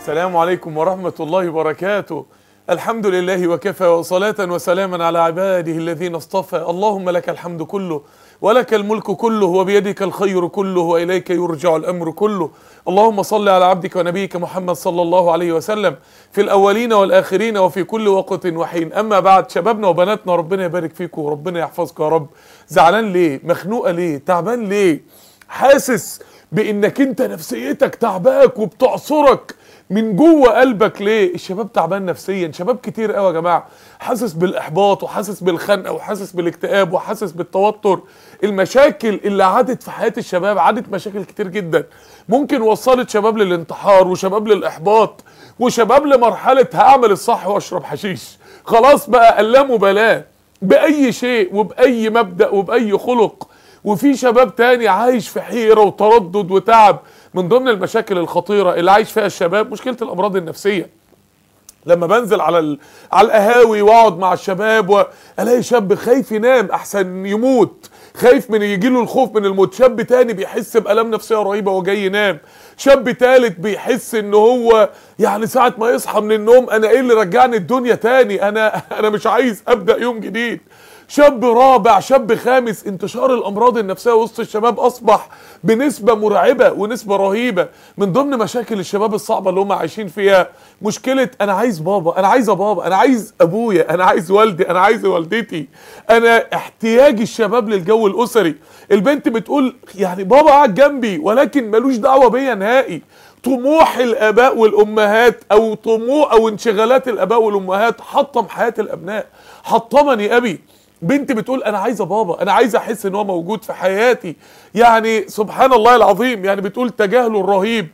السلام عليكم ورحمة الله وبركاته الحمد لله وكفى وصلاة وسلاما على عباده الذين اصطفى اللهم لك الحمد كله ولك الملك كله وبيدك الخير كله وإليك يرجع الأمر كله اللهم صل على عبدك ونبيك محمد صلى الله عليه وسلم في الأولين والآخرين وفي كل وقت وحين أما بعد شبابنا وبناتنا ربنا يبارك فيكم وربنا يحفظكم يا رب زعلان ليه مخنوقة ليه تعبان ليه حاسس بانك انت نفسيتك تعباك وبتعصرك من جوه قلبك ليه الشباب تعبان نفسيا شباب كتير قوي يا جماعه حاسس بالاحباط وحاسس بالخنقه وحاسس بالاكتئاب وحاسس بالتوتر المشاكل اللي عادت في حياه الشباب عادت مشاكل كتير جدا ممكن وصلت شباب للانتحار وشباب للاحباط وشباب لمرحله هعمل الصح واشرب حشيش خلاص بقى لا مبالاه باي شيء وباي مبدا وباي خلق وفي شباب تاني عايش في حيرة وتردد وتعب من ضمن المشاكل الخطيرة اللي عايش فيها الشباب مشكلة الأمراض النفسية لما بنزل على ال... على القهاوي واقعد مع الشباب والاقي شاب خايف ينام احسن يموت خايف من يجيله الخوف من الموت شاب تاني بيحس بألام نفسية رهيبة وهو جاي ينام شاب تالت بيحس ان هو يعني ساعة ما يصحى من النوم انا ايه اللي رجعني الدنيا تاني انا انا مش عايز ابدأ يوم جديد شاب رابع شاب خامس انتشار الامراض النفسيه وسط الشباب اصبح بنسبه مرعبه ونسبه رهيبه من ضمن مشاكل الشباب الصعبه اللي هم عايشين فيها مشكله انا عايز بابا انا عايزه بابا انا عايز ابويا انا عايز والدي انا عايز والدتي انا احتياج الشباب للجو الاسري البنت بتقول يعني بابا قاعد جنبي ولكن ملوش دعوه بيا نهائي طموح الاباء والامهات او طموح او انشغالات الاباء والامهات حطم حياه الابناء حطمني ابي بنت بتقول انا عايزه بابا انا عايزه احس ان هو موجود في حياتي يعني سبحان الله العظيم يعني بتقول تجاهله الرهيب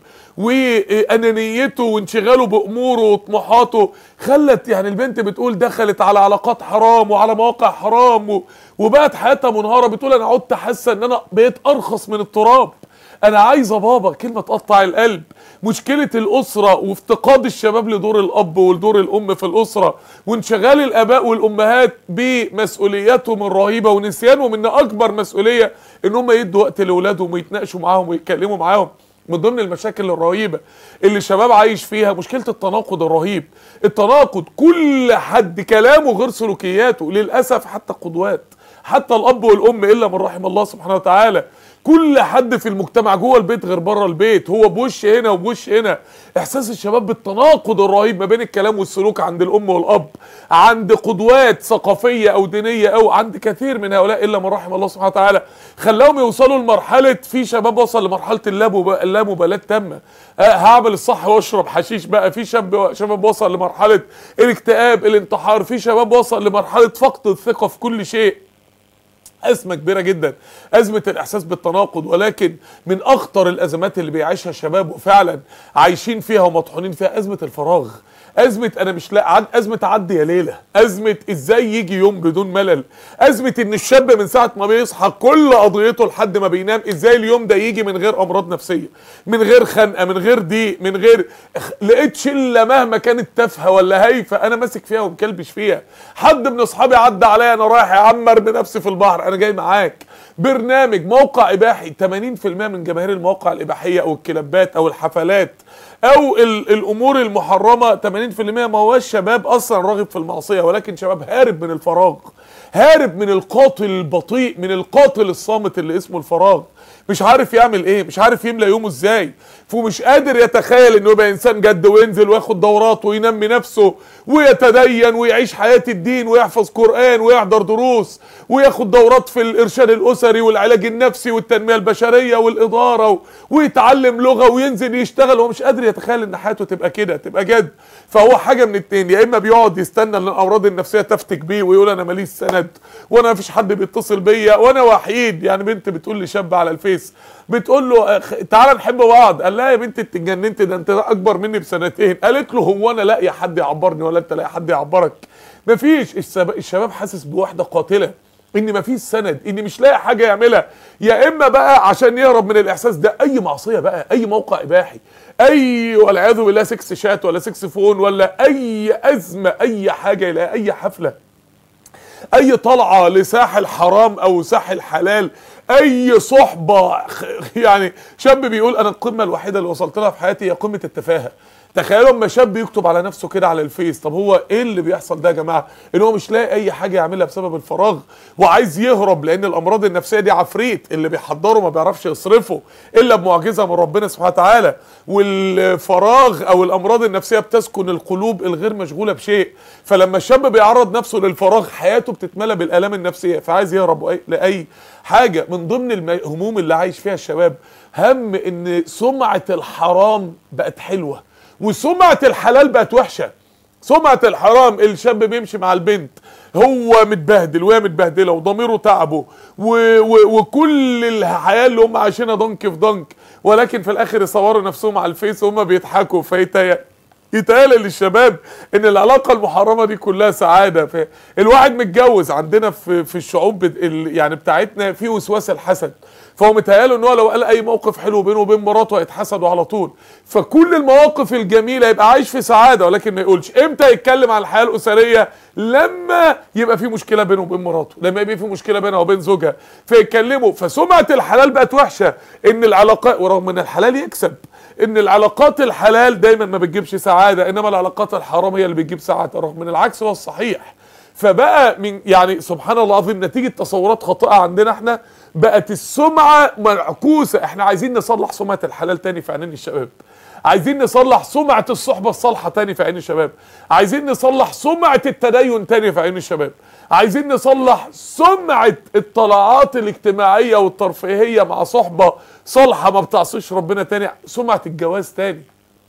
وانانيته وانشغاله باموره وطموحاته خلت يعني البنت بتقول دخلت على علاقات حرام وعلى مواقع حرام و- وبقت حياتها منهاره بتقول انا عدت حاسه ان انا بقيت ارخص من التراب انا عايزه بابا كلمه تقطع القلب مشكله الاسره وافتقاد الشباب لدور الاب ولدور الام في الاسره وانشغال الاباء والامهات بمسؤولياتهم الرهيبه ونسيانهم ان اكبر مسؤوليه ان هم يدوا وقت لاولادهم ويتناقشوا معاهم ويتكلموا معاهم من ضمن المشاكل الرهيبه اللي الشباب عايش فيها مشكله التناقض الرهيب التناقض كل حد كلامه غير سلوكياته للاسف حتى قدوات حتى الاب والام الا من رحم الله سبحانه وتعالى كل حد في المجتمع جوه البيت غير بره البيت هو بوش هنا وبوش هنا احساس الشباب بالتناقض الرهيب ما بين الكلام والسلوك عند الام والاب عند قدوات ثقافيه او دينيه او عند كثير من هؤلاء الا من رحم الله سبحانه وتعالى خلاهم يوصلوا لمرحله في شباب وصل لمرحله اللامب- اللامبالاه تامه أه هعمل الصح واشرب حشيش بقى في شاب شباب وصل لمرحله الاكتئاب الانتحار في شباب وصل لمرحله فقد الثقه في كل شيء أزمة كبيرة جدا أزمة الإحساس بالتناقض ولكن من أخطر الأزمات اللي بيعيشها الشباب وفعلا عايشين فيها ومطحونين فيها أزمة الفراغ أزمة أنا مش لا عد أزمة عدي يا ليلة أزمة إزاي يجي يوم بدون ملل أزمة إن الشاب من ساعة ما بيصحى كل قضيته لحد ما بينام إزاي اليوم ده يجي من غير أمراض نفسية من غير خنقة من غير ضيق من غير اخ- لقيت شلة مهما كانت تافهة ولا هايفة أنا ماسك فيها ومكلبش فيها حد من أصحابي عدى عليا أنا رايح أعمر بنفسي في البحر أنا جاي معاك برنامج موقع إباحي 80% من جماهير المواقع الإباحية أو الكلابات أو الحفلات او ال- الامور المحرمه 80% ما هوش شباب اصلا راغب في المعصيه ولكن شباب هارب من الفراغ هارب من القاتل البطيء من القاتل الصامت اللي اسمه الفراغ مش عارف يعمل ايه مش عارف يملى يومه ازاي ومش قادر يتخيل انه يبقى انسان جد وينزل وياخد دورات وينمي نفسه ويتدين ويعيش حياه الدين ويحفظ قران ويحضر دروس وياخد دورات في الارشاد الاسري والعلاج النفسي والتنميه البشريه والاداره و- ويتعلم لغه وينزل يشتغل وهو مش قادر يتخيل ان حياته تبقى كده تبقى جد فهو حاجه من اتنين يا اما بيقعد يستنى ان الامراض النفسيه تفتك بيه ويقول انا ماليش سند وانا مفيش حد بيتصل بيا وانا وحيد يعني بنت بتقول لشاب على الفيس بتقول له أخ- تعالى نحب بعض قال لها يا بنت انت اتجننت ده انت اكبر مني بسنتين قالت له هو انا لاقي حد يعبرني ولا انت لاقي حد يعبرك مفيش الشباب, الشباب حاسس بوحده قاتله ان مفيش سند ان مش لاقي حاجه يعملها يا اما بقى عشان يهرب من الاحساس ده اي معصيه بقى اي موقع اباحي اي والعياذ بالله سكس شات ولا سكس فون ولا اي ازمه اي حاجه يلاقي اي حفله اي طلعه لساحل حرام او ساحل حلال اي صحبه خ- يعني شاب بيقول انا القمه الوحيده اللي وصلت لها في حياتي هي قمه التفاهه تخيلوا اما شاب يكتب على نفسه كده على الفيس طب هو ايه اللي بيحصل ده يا جماعه ان هو مش لاقي اي حاجه يعملها بسبب الفراغ وعايز يهرب لان الامراض النفسيه دي عفريت اللي بيحضره ما بيعرفش يصرفه الا بمعجزه من ربنا سبحانه وتعالى والفراغ او الامراض النفسيه بتسكن القلوب الغير مشغوله بشيء فلما الشاب بيعرض نفسه للفراغ حياته بتتملى بالالام النفسيه فعايز يهرب أي- لاي حاجه من ضمن الهموم اللي عايش فيها الشباب هم ان سمعه الحرام بقت حلوه وسمعه الحلال بقت وحشه سمعة الحرام الشاب بيمشي مع البنت هو متبهدل وهي متبهدله وضميره تعبه و و وكل الحياه اللي هم عايشينها ضنك في ضنك ولكن في الاخر يصوروا نفسهم على الفيس وهم بيضحكوا فيتهيأ يتهيأ للشباب ان العلاقه المحرمه دي كلها سعاده ف- الواحد متجوز عندنا في في الشعوب بت- ال- يعني بتاعتنا في وسواس الحسد فهو متهيأله ان هو لو قال اي موقف حلو بينه وبين مراته هيتحسدوا على طول فكل المواقف الجميله يبقى عايش في سعاده ولكن ما يقولش امتى يتكلم عن الحياه الاسريه لما يبقى في مشكله بينه وبين مراته لما يبقى في مشكله بينها وبين زوجها فيتكلموا فسمعه الحلال بقت وحشه ان العلاقات ورغم ان الحلال يكسب ان العلاقات الحلال دايما ما بتجيبش سعاده انما العلاقات الحرام هي اللي بتجيب سعاده رغم ان العكس هو الصحيح فبقى من يعني سبحان الله العظيم نتيجه تصورات خاطئه عندنا احنا بقت السمعه معكوسه احنا عايزين نصلح سمعه الحلال تاني في عينين الشباب عايزين نصلح سمعة الصحبة الصالحة تاني في عين الشباب عايزين نصلح سمعة التدين تاني في عين الشباب عايزين نصلح سمعة الطلعات الاجتماعية والترفيهية مع صحبة صالحة ما بتعصيش ربنا تاني سمعة الجواز تاني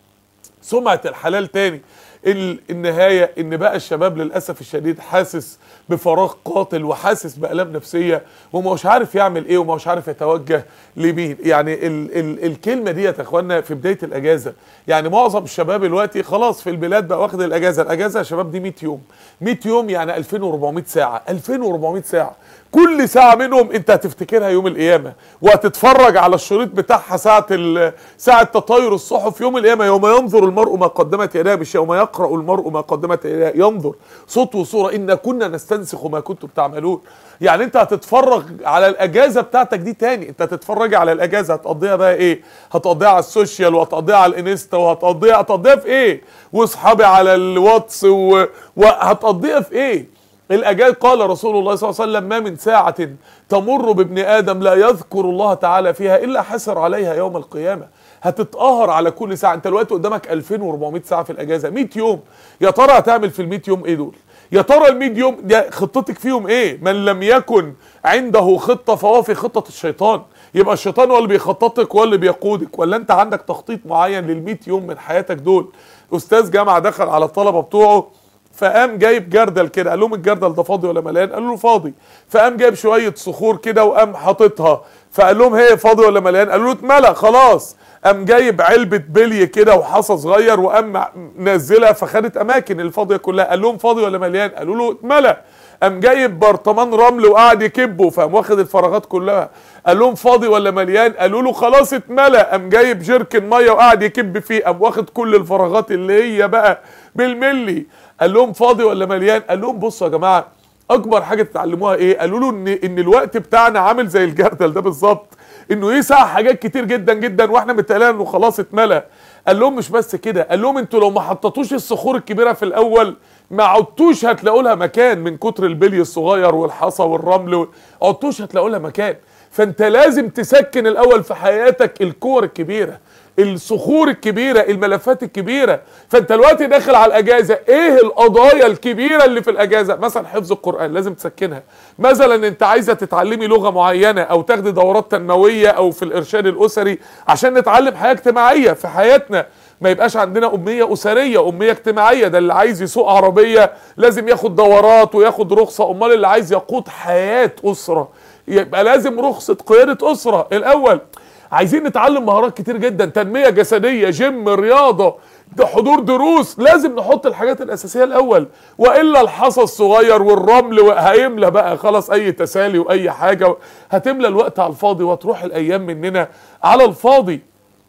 سمعة الحلال تاني ال- النهاية ان بقى الشباب للأسف الشديد حاسس بفراغ قاتل وحاسس بآلام نفسية ومش عارف يعمل ايه ومش عارف يتوجه لمين يعني ال ال الكلمة دي يا اخوانا في بداية الأجازة يعني معظم الشباب دلوقتي خلاص في البلاد بقى واخد الأجازة الأجازة يا شباب دي 100 يوم 100 يوم يعني 2400 ساعة 2400 ساعة كل ساعة منهم انت هتفتكرها يوم القيامة وهتتفرج على الشريط بتاعها ساعة ال- ساعة تطاير الصحف يوم القيامة يوم ينظر المرء ما قدمت يداه مش يوم يقرأ المرء ما قدمت يداه ينظر صوت وصورة إن كنا نستنسخ ما كنتم تعملون يعني انت هتتفرج على الأجازة بتاعتك دي تاني انت هتتفرج على الأجازة هتقضيها بقى ايه هتقضيها على السوشيال وهتقضيها على الانستا وهتقضيها هتقضيها في ايه واصحابي على الواتس و... وهتقضيها في ايه الأجال قال رسول الله صلى الله عليه وسلم ما من ساعة تمر بابن آدم لا يذكر الله تعالى فيها إلا حسر عليها يوم القيامة هتتقهر على كل ساعة انت دلوقتي قدامك 2400 ساعة في الأجازة 100 يوم يا ترى هتعمل في ال 100 يوم ايه دول يا ترى ال 100 يوم دي خطتك فيهم ايه من لم يكن عنده خطة فهو في خطة الشيطان يبقى الشيطان هو اللي بيخططك هو اللي بيقودك ولا انت عندك تخطيط معين لل 100 يوم من حياتك دول استاذ جامعة دخل على الطلبة بتوعه فقام جايب جردل كده قال لهم الجردل ده فاضي ولا مليان قالوا له فاضي فقام جايب شويه صخور كده وقام حاططها فقال لهم هي فاضي ولا مليان قالوا له اتملى خلاص قام جايب علبه بلي كده وحصى صغير وقام نزلها فخدت اماكن الفاضيه كلها قال لهم فاضي ولا مليان قالوا له اتملى قام جايب برطمان رمل وقعد يكبه فقام واخد الفراغات كلها قال لهم فاضي ولا مليان قالوا له خلاص اتملى قام جايب جيركن ميه وقعد يكب فيه قام واخد كل الفراغات اللي هي بقى بالملي قال لهم فاضي ولا مليان قال لهم بصوا يا جماعه اكبر حاجه تتعلموها ايه قالوا له ان ان الوقت بتاعنا عامل زي الجردل ده بالظبط انه يسع حاجات كتير جدا جدا واحنا متقالين انه خلاص اتملى قال لهم مش بس كده قال لهم انتوا لو ما حطيتوش الصخور الكبيره في الاول ما عدتوش هتلاقوا لها مكان من كتر البلي الصغير والحصى والرمل و- عدتوش هتلاقوا لها مكان فانت لازم تسكن الاول في حياتك الكور الكبيره الصخور الكبيره الملفات الكبيره فانت دلوقتي داخل على الاجازه ايه القضايا الكبيره اللي في الاجازه مثلا حفظ القران لازم تسكنها مثلا انت عايزه تتعلمي لغه معينه او تاخدي دورات تنمويه او في الارشاد الاسري عشان نتعلم حياه اجتماعيه في حياتنا ما يبقاش عندنا أمية أسرية أمية اجتماعية ده اللي عايز يسوق عربية لازم ياخد دورات وياخد رخصة أمال اللي عايز يقود حياة أسرة يبقى لازم رخصة قيادة أسرة الأول عايزين نتعلم مهارات كتير جدا تنمية جسدية جيم رياضة ده حضور دروس لازم نحط الحاجات الأساسية الأول وإلا الحصى الصغير والرمل هيملى بقى خلاص أي تسالي وأي حاجة هتملى الوقت على الفاضي وتروح الأيام مننا على الفاضي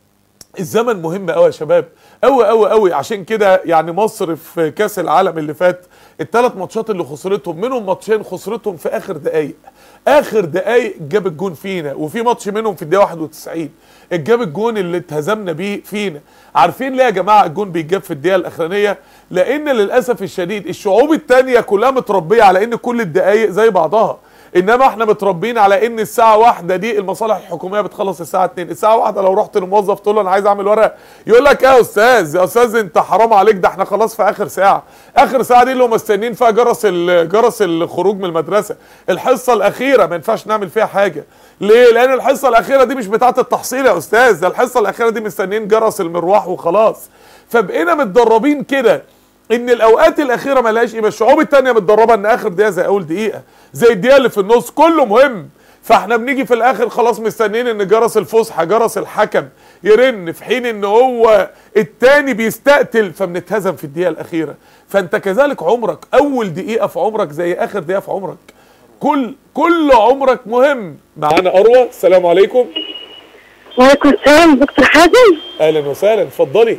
الزمن مهم قوي يا شباب قوي قوي قوي عشان كده يعني مصر في كاس العالم اللي فات الثلاث ماتشات اللي خسرتهم منهم ماتشين خسرتهم في اخر دقايق اخر دقايق جاب الجون فينا وفي ماتش منهم في الدقيقه 91 الجاب الجون اللي اتهزمنا بيه فينا عارفين ليه يا جماعه الجون بيتجاب في الدقيقه الاخرانيه لان للاسف الشديد الشعوب التانية كلها متربيه على ان كل الدقايق زي بعضها انما احنا متربيين على ان الساعه واحدة دي المصالح الحكوميه بتخلص الساعه 2 الساعه واحدة لو رحت للموظف تقول له انا عايز اعمل ورقه يقول لك ايه يا استاذ يا استاذ انت حرام عليك ده احنا خلاص في اخر ساعه اخر ساعه دي اللي هم مستنيين فيها جرس ال- جرس الخروج من المدرسه الحصه الاخيره ما ينفعش نعمل فيها حاجه ليه لان الحصه الاخيره دي مش بتاعه التحصيل يا استاذ ده الحصه الاخيره دي مستنيين جرس المروح وخلاص فبقينا متدربين كده ان الاوقات الاخيره ملهاش قيمه الشعوب التانية متدربه ان اخر دقيقه زي اول دقيقه زي الدقيقه اللي في النص كله مهم فاحنا بنيجي في الاخر خلاص مستنيين ان جرس الفسحه جرس الحكم يرن في حين ان هو التاني بيستقتل فبنتهزم في الدقيقه الاخيره فانت كذلك عمرك اول دقيقه في عمرك زي اخر دقيقه في عمرك كل كل عمرك مهم معانا اروى السلام عليكم وعليكم السلام دكتور حازم اهلا وسهلا اتفضلي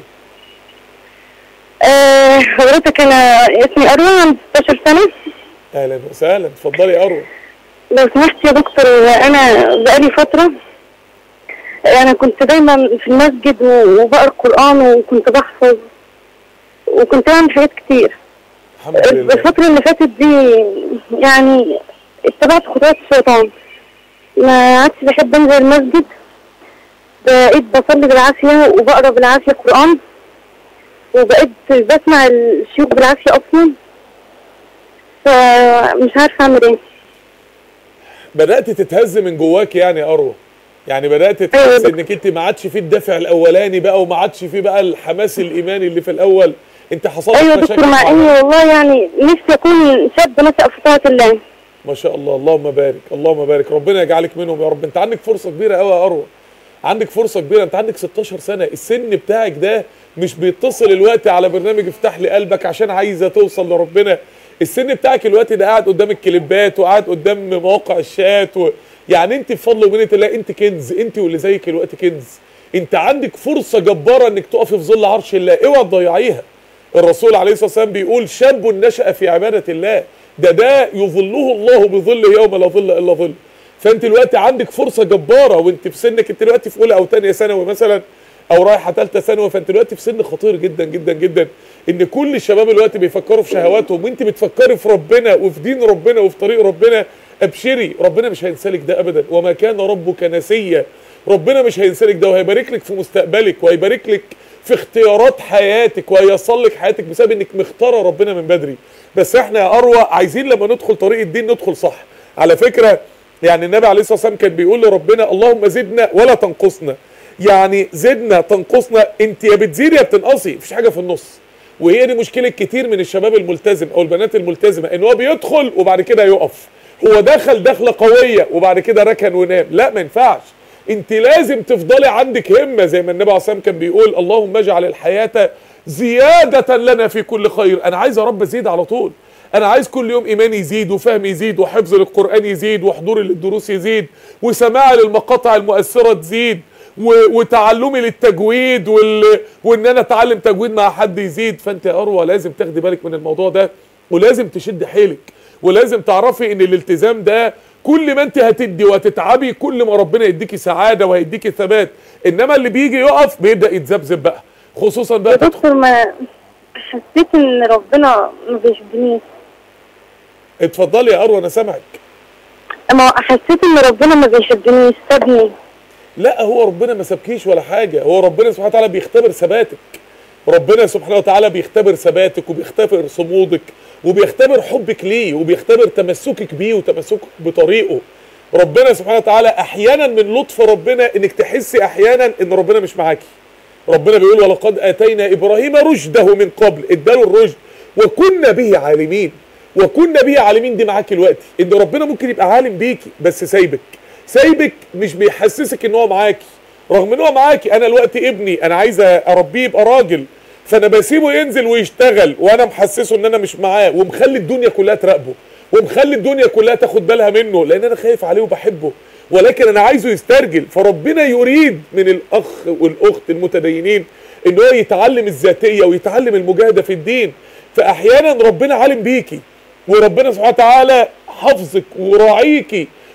آه، حضرتك انا اسمي اروى عندي 16 سنه اهلا وسهلا اتفضلي يا اروى لو سمحت يا دكتور انا بقالي فتره انا كنت دايما في المسجد و- وبقرا القران وكنت بحفظ وكنت بعمل حاجات كتير الحمد لله الفتره اللي فاتت دي يعني اتبعت خطوات الشيطان ما عادش بحب انزل المسجد بقيت بصلي بالعافيه وبقرا بالعافيه قران وبقيت بسمع الشيوخ بالعافيه اصلا فمش عارفه اعمل ايه بدات تتهز من جواك يعني يا اروى يعني بدات أيوة تحس دكتور. انك انت ما عادش فيه الدافع الاولاني بقى وما عادش فيه بقى الحماس الايماني اللي في الاول انت حصل لك ايوه مشاكل دكتور مع مع اني ده. والله يعني نفسي اكون شاب نشأ في طاعه الله ما شاء الله اللهم بارك اللهم بارك ربنا يجعلك منهم يا رب انت عندك فرصه كبيره قوي يا اروى عندك فرصه كبيره انت عندك 16 سنه السن بتاعك ده مش بيتصل الوقت على برنامج افتح لي قلبك عشان عايزه توصل لربنا السن بتاعك الوقت ده قاعد قدام الكليبات وقاعد قدام مواقع الشات و... يعني انت بفضل ومنة الله انت كنز انت واللي زيك الوقت كنز انت عندك فرصه جباره انك تقفي في ظل عرش الله اوعى تضيعيها الرسول عليه الصلاه والسلام بيقول شاب نشأ في عباده الله ده ده يظله الله بظله يوم لا ظل الا ظل فانت دلوقتي عندك فرصه جباره وانت في سنك انت دلوقتي في اولى او ثانيه ثانوي مثلا او رايحه ثالثه ثانوي فانت دلوقتي في سن خطير جدا جدا جدا ان كل الشباب دلوقتي بيفكروا في شهواتهم وانت بتفكري في ربنا وفي دين ربنا وفي طريق ربنا ابشري ربنا مش هينسالك ده ابدا وما كان ربك نسيا ربنا مش هينسالك ده وهيبارك لك في مستقبلك وهيبارك لك في اختيارات حياتك وهيصل لك حياتك بسبب انك مختاره ربنا من بدري بس احنا يا اروى عايزين لما ندخل طريق الدين ندخل صح على فكره يعني النبي عليه الصلاه والسلام كان بيقول لربنا اللهم زدنا ولا تنقصنا يعني زدنا تنقصنا انت يا بتزيدي يا بتنقصي مفيش حاجه في النص وهي دي مشكله كتير من الشباب الملتزم او البنات الملتزمه ان هو بيدخل وبعد كده يقف هو دخل دخله قويه وبعد كده ركن ونام لا ما ينفعش انت لازم تفضلي عندك همه زي ما النبي عليه الصلاه والسلام كان بيقول اللهم اجعل الحياه زياده لنا في كل خير انا عايز يا رب ازيد على طول انا عايز كل يوم ايماني يزيد وفهمي يزيد وحفظ للقران يزيد وحضوري للدروس يزيد وسماعي للمقاطع المؤثره تزيد و... وتعلمي للتجويد وال... وان انا اتعلم تجويد مع حد يزيد فانت يا اروى لازم تاخدي بالك من الموضوع ده ولازم تشد حيلك ولازم تعرفي ان الالتزام ده كل ما انت هتدي وهتتعبي كل ما ربنا يديكي سعاده وهيديكي ثبات انما اللي بيجي يقف بيبدا يتذبذب بقى خصوصا بقى يا تدخل دكتور ما حسيت ان ربنا ما بيشدنيش اتفضلي يا اروى انا سامعك ما حسيت ان ربنا ما بيشدنيش سابني لا هو ربنا ما سابكيش ولا حاجه هو ربنا سبحانه وتعالى بيختبر ثباتك ربنا سبحانه وتعالى بيختبر ثباتك وبيختبر صمودك وبيختبر حبك ليه وبيختبر تمسكك بيه وتمسكك بطريقه ربنا سبحانه وتعالى احيانا من لطف ربنا انك تحسي احيانا ان ربنا مش معاكي ربنا بيقول ولقد اتينا ابراهيم رشده من قبل اداله الرشد وكنا به عالمين وكنا به عالمين دي معاكي دلوقتي ان ربنا ممكن يبقى عالم بيكي بس سايبك سايبك مش بيحسسك ان هو معاكي رغم ان هو معاكي انا الوقت ابني انا عايز اربيه يبقى راجل فانا بسيبه ينزل ويشتغل وانا محسسه ان انا مش معاه ومخلي الدنيا كلها تراقبه ومخلي الدنيا كلها تاخد بالها منه لان انا خايف عليه وبحبه ولكن انا عايزه يسترجل فربنا يريد من الاخ والاخت المتدينين ان هو يتعلم الذاتيه ويتعلم المجاهده في الدين فاحيانا ربنا عالم بيكي وربنا سبحانه وتعالى حافظك وراعيكي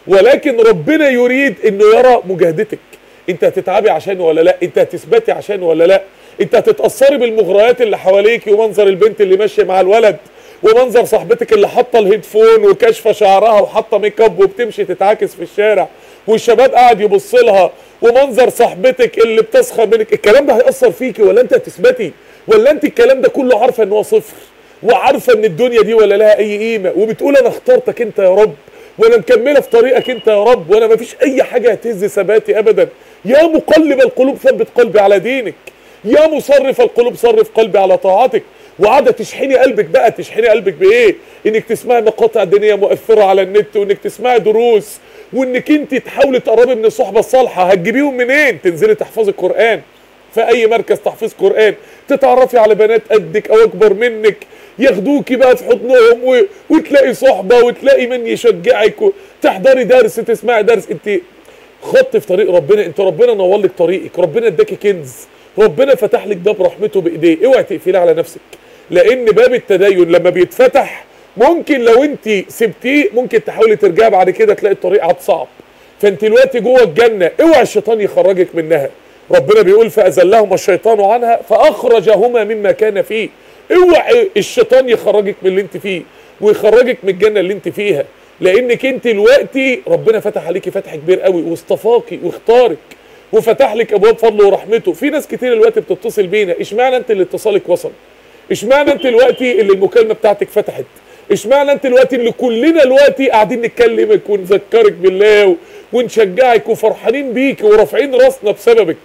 ولكن ربنا يريد انه يرى مجاهدتك انت هتتعبي عشانه ولا لا انت هتثبتي عشانه ولا لا انت هتتاثري بالمغريات اللي حواليك ومنظر البنت اللي ماشيه مع الولد ومنظر صاحبتك اللي حاطه الهيدفون وكاشفه شعرها وحاطه ميك اب وبتمشي تتعاكس في الشارع والشباب قاعد يبص لها ومنظر صاحبتك اللي بتسخر منك الكلام ده هيأثر فيكي ولا انت هتثبتي ولا انت الكلام ده كله عارفه ان هو صفر وعارفه ان الدنيا دي ولا لها اي قيمه وبتقول انا اخترتك انت يا رب وانا مكمله في طريقك انت يا رب وانا مفيش اي حاجه هتهز ثباتي ابدا يا مقلب القلوب ثبت قلبي على دينك يا مصرف القلوب صرف قلبي على طاعتك وقاعده تشحني قلبك بقى تشحني قلبك بايه انك تسمعي مقاطع دينيه مؤثره على النت وانك تسمعي دروس وانك انت تحاولي تقربي من الصحبه الصالحه هتجيبيهم منين تنزلي تحفظي القران في اي مركز تحفيظ قران تتعرفي على بنات قدك او اكبر منك ياخدوكي بقى في حضنهم و... وتلاقي صحبه وتلاقي من يشجعك وتحضري درس تسمعي درس انت خط في طريق ربنا انت ربنا نور لك طريقك ربنا اداكي كنز ربنا فتح لك باب رحمته بايديه اوعي تقفليه على نفسك لان باب التدين لما بيتفتح ممكن لو انت سبتيه ممكن تحاولي ترجعي بعد كده تلاقي الطريق عاد صعب فانت دلوقتي جوه الجنه اوعي الشيطان يخرجك منها ربنا بيقول فازلهما الشيطان عنها فاخرجهما مما كان فيه اوعي الشيطان يخرجك من اللي انت فيه ويخرجك من الجنه اللي انت فيها لانك انت دلوقتي ربنا فتح عليكي فتح كبير قوي واصطفاكي واختارك وفتح لك ابواب فضله ورحمته في ناس كتير دلوقتي بتتصل بينا اشمعنى انت اللي اتصالك وصل اشمعنى انت دلوقتي اللي المكالمه بتاعتك فتحت اشمعنى انت دلوقتي اللي كلنا دلوقتي قاعدين نكلمك ونذكرك بالله و... ونشجعك وفرحانين بيك ورافعين راسنا بسببك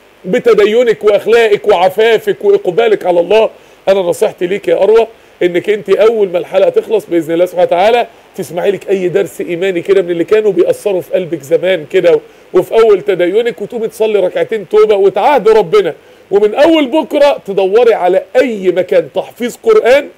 بتدينك واخلاقك وعفافك واقبالك على الله انا نصيحتي ليك يا اروى انك انت اول ما الحلقه تخلص باذن الله سبحانه وتعالى تسمعي لك اي درس ايماني كده من اللي كانوا بيأثروا في قلبك زمان كده وفي اول تدينك وتقومي تصلي ركعتين توبه وتعاهدي ربنا ومن اول بكره تدوري على اي مكان تحفيظ قران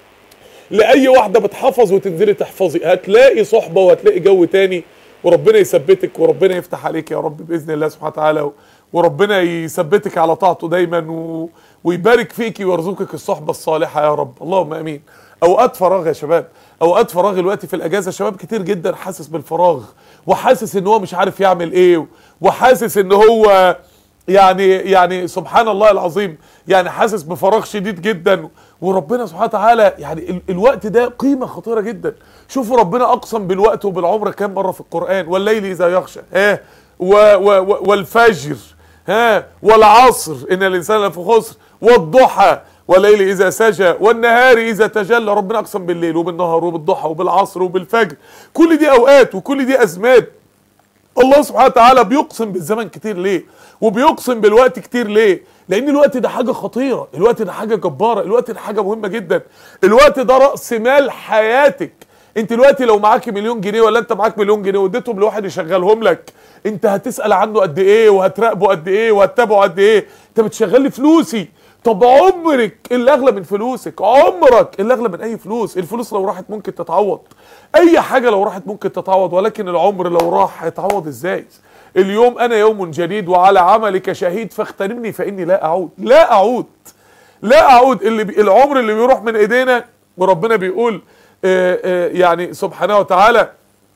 لاي واحده بتحفظ وتنزلي تحفظي هتلاقي صحبه وهتلاقي جو تاني وربنا يثبتك وربنا يفتح عليك يا رب باذن الله سبحانه وتعالى وربنا يثبتك على طاعته دايما و... ويبارك فيكي ويرزقك الصحبه الصالحه يا رب اللهم امين اوقات فراغ يا شباب اوقات فراغ الوقت في الاجازه شباب كتير جدا حاسس بالفراغ وحاسس ان هو مش عارف يعمل ايه وحاسس ان هو يعني يعني سبحان الله العظيم يعني حاسس بفراغ شديد جدا وربنا سبحانه وتعالى يعني ال الوقت ده قيمه خطيره جدا شوفوا ربنا اقسم بالوقت وبالعمر كام مره في القران والليل اذا يغشى ها و و والفجر ها والعصر ان الانسان لفي خسر والضحى والليل اذا سجى والنهار اذا تجلى ربنا اقسم بالليل وبالنهار وبالضحى وبالعصر وبالفجر كل دي اوقات وكل دي ازمات الله سبحانه وتعالى بيقسم بالزمن كتير ليه وبيقسم بالوقت كتير ليه لان الوقت ده حاجه خطيره الوقت ده حاجه جباره الوقت ده حاجه مهمه جدا الوقت ده راس مال حياتك انت دلوقتي لو معاك مليون جنيه ولا انت معاك مليون جنيه واديتهم لواحد يشغلهم لك انت هتسال عنه قد ايه وهتراقبه قد ايه وهتتابعه قد ايه انت بتشغل لي فلوسي طب عمرك اللي اغلى من فلوسك عمرك اللي اغلى من اي فلوس الفلوس لو راحت ممكن تتعوض اي حاجه لو راحت ممكن تتعوض ولكن العمر لو راح هيتعوض ازاي اليوم انا يوم جديد وعلى عملك شهيد فاغتنمني فاني لا اعود لا اعود لا اعود اللي بي العمر اللي بيروح من ايدينا وربنا بيقول آآ آآ يعني سبحانه وتعالى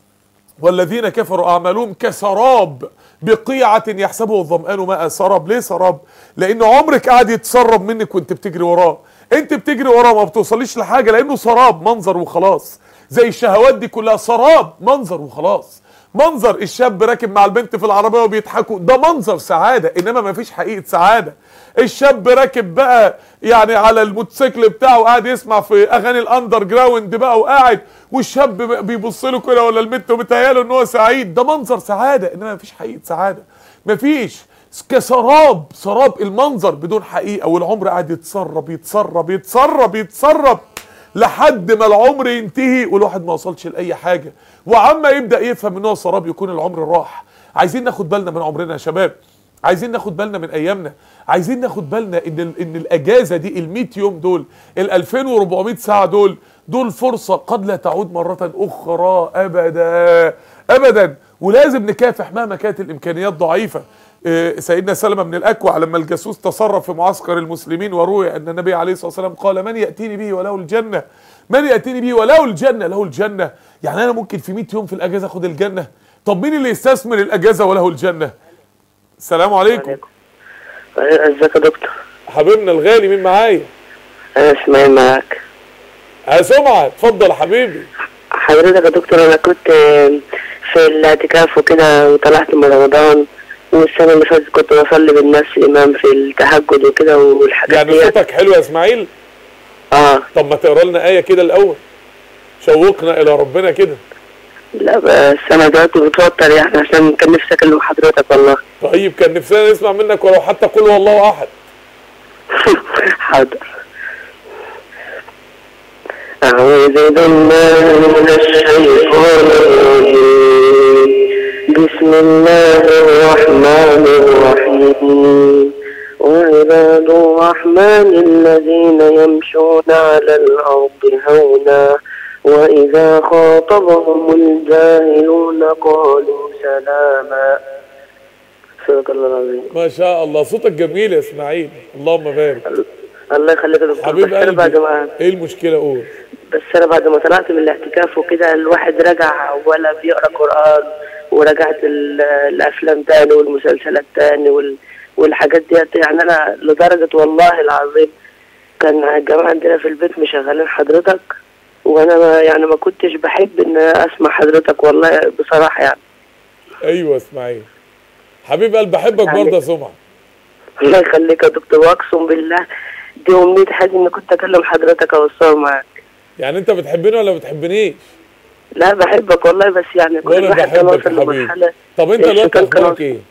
والذين كفروا اعمالهم كسراب بقيعة يحسبه الظمآن ماء سراب ليه سراب لان عمرك قاعد يتسرب منك وانت بتجري وراه انت بتجري وراه ما بتوصليش لحاجة لانه سراب منظر وخلاص زي الشهوات دي كلها سراب منظر وخلاص منظر الشاب راكب مع البنت في العربية وبيضحكوا ده منظر سعادة انما ما فيش حقيقة سعادة الشاب راكب بقى يعني على الموتوسيكل بتاعه قاعد يسمع في اغاني الاندر جراوند بقى وقاعد والشاب بيبص له كده ولا البنت ومتهياله ان هو سعيد ده منظر سعاده انما مفيش حقيقه سعاده مفيش كسراب سراب المنظر بدون حقيقه والعمر قاعد يتسرب يتسرب يتسرب يتسرب لحد ما العمر ينتهي والواحد ما وصلش لاي حاجه وعما يبدا يفهم ان هو سراب يكون العمر راح عايزين ناخد بالنا من عمرنا يا شباب عايزين ناخد بالنا من ايامنا عايزين ناخد بالنا ان ان الاجازه دي ال 100 يوم دول ال 2400 ساعه دول دول فرصه قد لا تعود مره اخرى ابدا ابدا ولازم نكافح مهما كانت الامكانيات ضعيفه سيدنا سلمة بن الأكوع لما الجاسوس تصرف في معسكر المسلمين وروي أن النبي عليه الصلاة والسلام قال من يأتيني به وله الجنة من يأتيني به وله الجنة له الجنة يعني أنا ممكن في 100 يوم في الأجازة أخد الجنة طب مين اللي يستثمر الاجازه وله الجنه السلام عليكم ازيك يا دكتور حبيبنا الغالي مين معايا انا اسماعيل معاك يا سمعه اتفضل يا حبيبي حضرتك يا دكتور انا كنت في الاعتكاف وكده وطلعت من رمضان والسنة اللي فاتت كنت بصلي بالناس الإمام في التهجد وكده والحاجات يعني دي صوتك حلو يا اسماعيل اه طب ما تقرا لنا ايه كده الاول شوقنا الى ربنا كده لا بس أنا دلوقتي بتوتر يعني عشان كان نفسي أكلم حضرتك والله طيب كان نفسنا نسمع منك ولو حتى قل هو الله احد حاضر أعوذ بالله من الشيطان الرجيم بسم الله الرحمن الرحيم وعباد الرحمن الذين يمشون على الأرض هونا وإذا خاطبهم الجاهلون قالوا سلاما صدق الله العظيم ما شاء الله صوتك جميل يا اسماعيل اللهم بارك الله يخليك يا دكتور حبيب بس أنا بعد قلبي ما ايه المشكله قول بس انا بعد ما طلعت من الاعتكاف وكده الواحد رجع ولا بيقرا قران ورجعت ال- الافلام تاني والمسلسلات تاني وال والحاجات ديت يعني انا لدرجه والله العظيم كان الجماعه عندنا في البيت مشغلين حضرتك وانا ما يعني ما كنتش بحب ان اسمع حضرتك والله بصراحه يعني ايوه اسماعيل حبيب قلبي بحبك يعني- برضه يا سمعه الله يخليك يا دكتور واقسم بالله دي امنيتي حاجه ان كنت اكلم حضرتك اوصل معاك يعني انت بتحبني ولا بتحبنيش لا بحبك والله بس يعني كل وانا واحد كان بحبك واصل يا حبيبي لمرحله طب انت دلوقتي الشيطان كان اخبارك ايه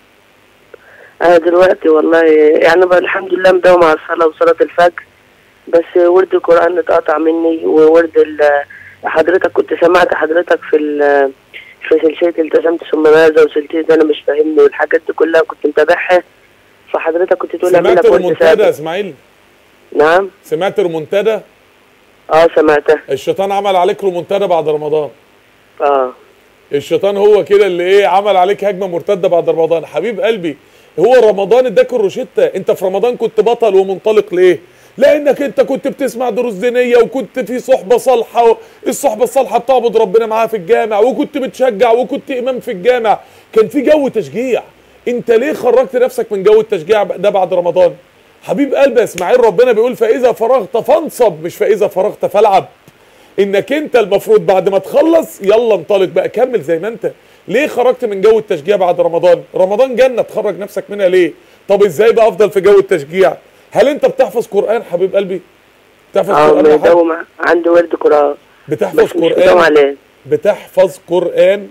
انا دلوقتي والله يعني بقى الحمد لله مداوم على الصلاه وصلاه الفجر بس ورد القران اتقطع مني وورد ال- حضرتك كنت سمعت حضرتك في ال- في سلسله التزمت ثم ماذا وسلسله انا مش فاهمني والحاجات دي كلها كنت متابعها فحضرتك كنت تقول اعمل سمعت لك ورد ريمونتادا يا ثابت اسماعيل نعم سمعت ريمونتادا اه سمعتها الشيطان عمل عليك ريمونتادا بعد رمضان اه الشيطان هو كده اللي ايه عمل عليك هجمه مرتده بعد رمضان حبيب قلبي هو رمضان اداك الروشته انت في رمضان كنت بطل ومنطلق ليه لانك انت كنت بتسمع دروس دينيه وكنت في صحبه صالحه الصحبه الصالحه بتعبد ربنا معاها في الجامع وكنت بتشجع وكنت امام في الجامع كان في جو تشجيع انت ليه خرجت نفسك من جو التشجيع ده بعد رمضان حبيب قلبي يا اسماعيل ربنا بيقول فاذا فرغت فانصب مش فاذا فرغت فالعب انك انت المفروض بعد ما تخلص يلا انطلق بقى كمل زي ما انت ليه خرجت من جو التشجيع بعد رمضان رمضان جنة تخرج نفسك منها ليه طب ازاي بقى افضل في جو التشجيع هل انت بتحفظ قرآن حبيب قلبي بتحفظ اه قرآن يا حبيب؟ مداوم عندي ورد قران بتحفظ بس مش مداوم قرآن عليه بتحفظ قرآن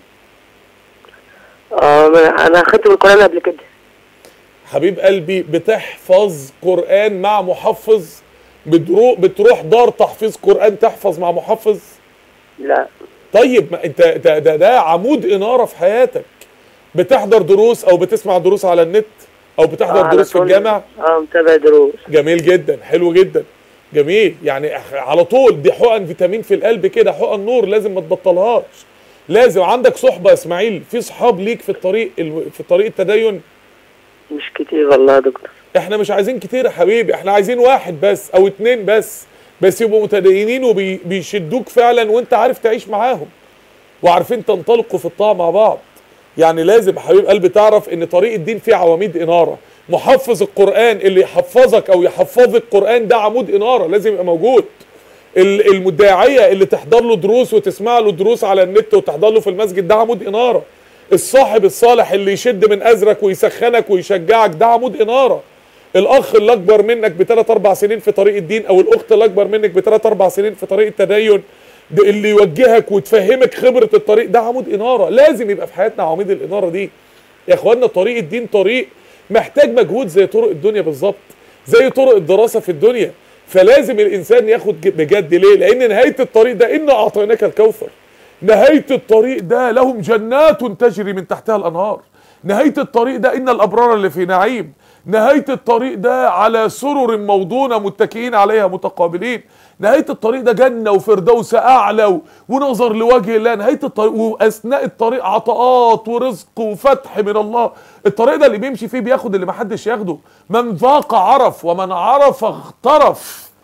اه ما- انا اخدت القران قبل كده حبيب قلبي بتحفظ قرآن مع محفظ بتروح بتروح دار تحفيظ قرآن تحفظ مع محفظ لا طيب ما انت ده, ده, ده عمود اناره في حياتك بتحضر دروس او بتسمع دروس على النت او بتحضر آه، على دروس في طول. الجامع اه متابع دروس جميل جدا حلو جدا جميل يعني أخ- على طول دي حقن فيتامين في القلب كده حقن نور لازم ما تبطلهاش لازم عندك صحبه يا اسماعيل في صحاب ليك في الطريق ال- في طريق التدين مش كتير والله يا دكتور احنا مش عايزين كتير يا حبيبي احنا عايزين واحد بس او اتنين بس بس يبقوا متدينين وبيشدوك فعلا وانت عارف تعيش معاهم وعارفين تنطلقوا في الطاعه مع بعض يعني لازم يا حبيب قلبي تعرف ان طريق الدين فيه عواميد اناره محفظ القران اللي يحفظك او يحفظك القران ده عمود اناره لازم يبقى موجود ال- المداعيه اللي تحضر له دروس وتسمع له دروس على النت وتحضر له في المسجد ده عمود اناره الصاحب الصالح اللي يشد من ازرك ويسخنك ويشجعك ده عمود اناره الاخ اللي اكبر منك بثلاث اربع سنين في طريق الدين او الاخت اللي اكبر منك بثلاث اربع سنين في طريق التدين ده اللي يوجهك وتفهمك خبره الطريق ده عمود اناره لازم يبقى في حياتنا عواميد الاناره دي يا اخوانا طريق الدين طريق محتاج مجهود زي طرق الدنيا بالظبط زي طرق الدراسه في الدنيا فلازم الانسان ياخد ج- بجد ليه لان نهايه الطريق ده انا اعطيناك الكوثر نهايه الطريق ده لهم جنات تجري من تحتها الانهار نهايه الطريق ده ان الابرار اللي في نعيم نهايه الطريق ده على سرر موضونه متكئين عليها متقابلين نهايه الطريق ده جنه وفردوس اعلى و- ونظر لوجه الله نهايه الطريق واثناء الطريق عطاءات ورزق وفتح من الله الطريق ده اللي بيمشي فيه بياخد اللي محدش ياخده من ذاق عرف ومن عرف اغترف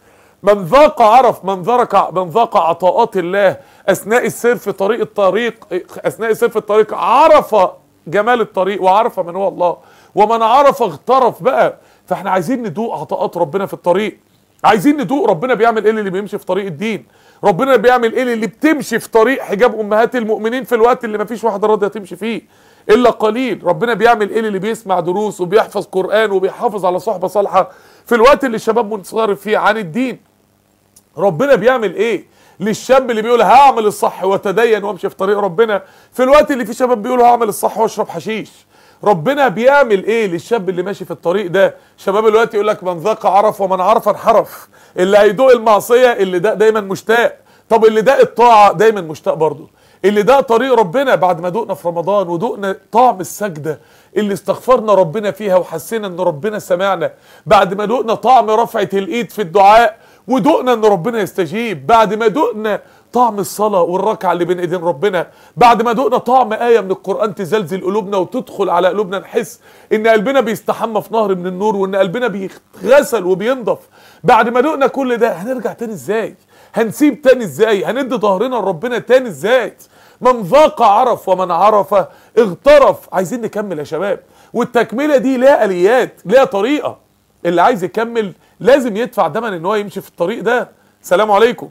من ذاق عرف من ذاق من ذاق عطاءات الله اثناء السير في طريق الطريق اثناء السير في الطريق عرف جمال الطريق وعرف من هو الله ومن عرف اغترف بقى فاحنا عايزين ندوق عطاءات ربنا في الطريق عايزين ندوق ربنا بيعمل ايه اللي بيمشي في طريق الدين ربنا بيعمل ايه اللي بتمشي في طريق حجاب امهات المؤمنين في الوقت اللي مفيش واحده راضيه تمشي فيه الا قليل ربنا بيعمل ايه اللي بيسمع دروس وبيحفظ قران وبيحافظ على صحبه صالحه في الوقت اللي الشباب منصرف فيه عن الدين ربنا بيعمل ايه للشاب اللي بيقول هعمل الصح واتدين وامشي في طريق ربنا في الوقت اللي فيه شباب بيقولوا هعمل الصح واشرب حشيش ربنا بيعمل ايه للشاب اللي ماشي في الطريق ده شباب الوقت يقول لك من ذاق عرف ومن عرف انحرف اللي هيدوق المعصيه اللي ده دايما مشتاق طب اللي ده الطاعه دايما مشتاق برضه اللي ده طريق ربنا بعد ما دقنا في رمضان ودقنا طعم السجده اللي استغفرنا ربنا فيها وحسينا ان ربنا سمعنا بعد ما دقنا طعم رفعه الايد في الدعاء ودقنا ان ربنا يستجيب بعد ما دقنا طعم الصلاة والركعة اللي بين ايدين ربنا بعد ما دقنا طعم آية من القرآن تزلزل قلوبنا وتدخل على قلوبنا نحس ان قلبنا بيستحمى في نهر من النور وان قلبنا بيغسل وبينضف بعد ما دقنا كل ده هنرجع تاني ازاي هنسيب تاني ازاي هندي ظهرنا لربنا تاني ازاي من ذاق عرف ومن عرف اغترف عايزين نكمل يا شباب والتكملة دي ليها اليات ليها طريقة اللي عايز يكمل لازم يدفع ثمن ان هو يمشي في الطريق ده سلام عليكم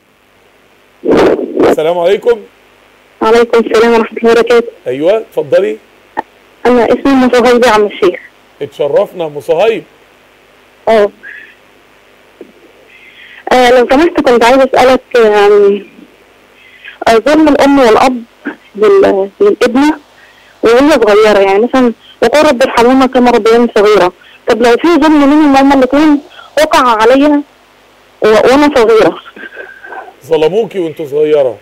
السلام عليكم وعليكم السلام ورحمة الله وبركاته ايوه اتفضلي أنا اسمي أم صهيب يا عم الشيخ اتشرفنا ام صهيب اه آه، لو سمحت كنت عايزة أسألك آم، آه، ظلم الأم والأب لل- للابنة وهي صغيرة يعني مثلا وقال رب ارحمهما كما ربياني صغيرة طب لو في ظلم منهم هما الاتنين وقع عليا و- وأنا صغيرة ظلموكي وانت صغيره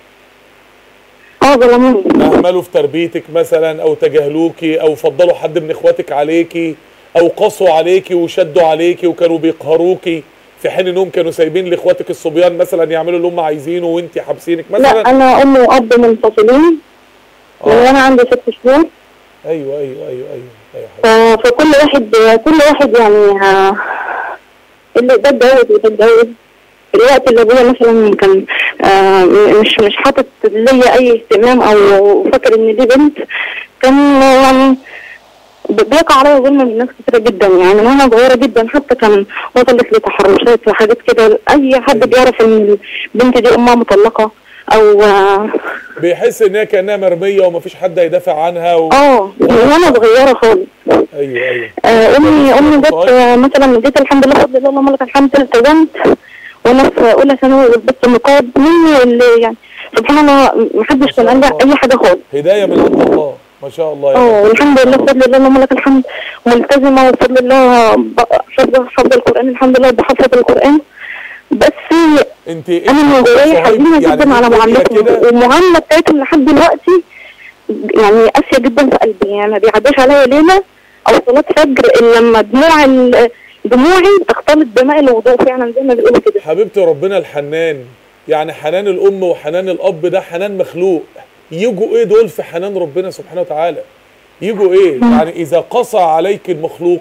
اه ظلموني اهملوا في تربيتك مثلا او تجاهلوكي او فضلوا حد من اخواتك عليكي او قسوا عليكي وشدوا عليكي وكانوا بيقهروكي في حين انهم كانوا سايبين لاخواتك الصبيان مثلا يعملوا اللي هم عايزينه وانت حابسينك لا مثلا أنا أم وأب منفصلين من آه. وأنا عندي ست شهور ايوه ايوه ايوه ايوه ايوه حبيبي. ف- فكل واحد كل واحد يعني آه، اللي ده اتجوز وده اتجوز الوقت اللي ابويا مثلا كان آه، مش مش حاطط ليا اي اهتمام او فاكر ان دي بنت كان يعني ب- بيقع عليا ظلم من ناس كتيرة جدا يعني من وانا صغيرة جدا حتى كان وصلت لتحرشات وحاجات كده اي حد بيعرف ان البنت دي امها مطلقة او اه بيحس ان هي كانها مرميه ومفيش حد هيدافع عنها و... آه، من وانا صغيرة خالص ايوه ايوه آه، امي امي جت آه، مثلا جيت الحمد لله بفضل الله اللهم لك الحمد التزمت وانا في اولى ثانوي ولبست النقاب مني اللي يعني سبحان الله محدش كان قال لي اي حاجه خالص هدايه من عند الله ما شاء الله اه يا رب. والحمد لله بفضل الله اللهم لك الحمد ملتزمه وبفضل الله ب- حافظه حافظه القران الحمد لله بحفظ القران بس انت انا من جوايا حزينه جدا على معاملتهم كده والمعامله بتاعتهم لحد دلوقتي يعني قاسيه جدا في قلبي يعني ما بيعداش عليا ليله او صلاه فجر الا لما دموع ال- دموعي تختلط دماء الوضوء فعلا زي ما بيقولوا كده حبيبتي ربنا الحنان يعني حنان الام وحنان الاب ده حنان مخلوق يجوا ايه دول في حنان ربنا سبحانه وتعالى يجوا ايه يعني اذا قصى عليك المخلوق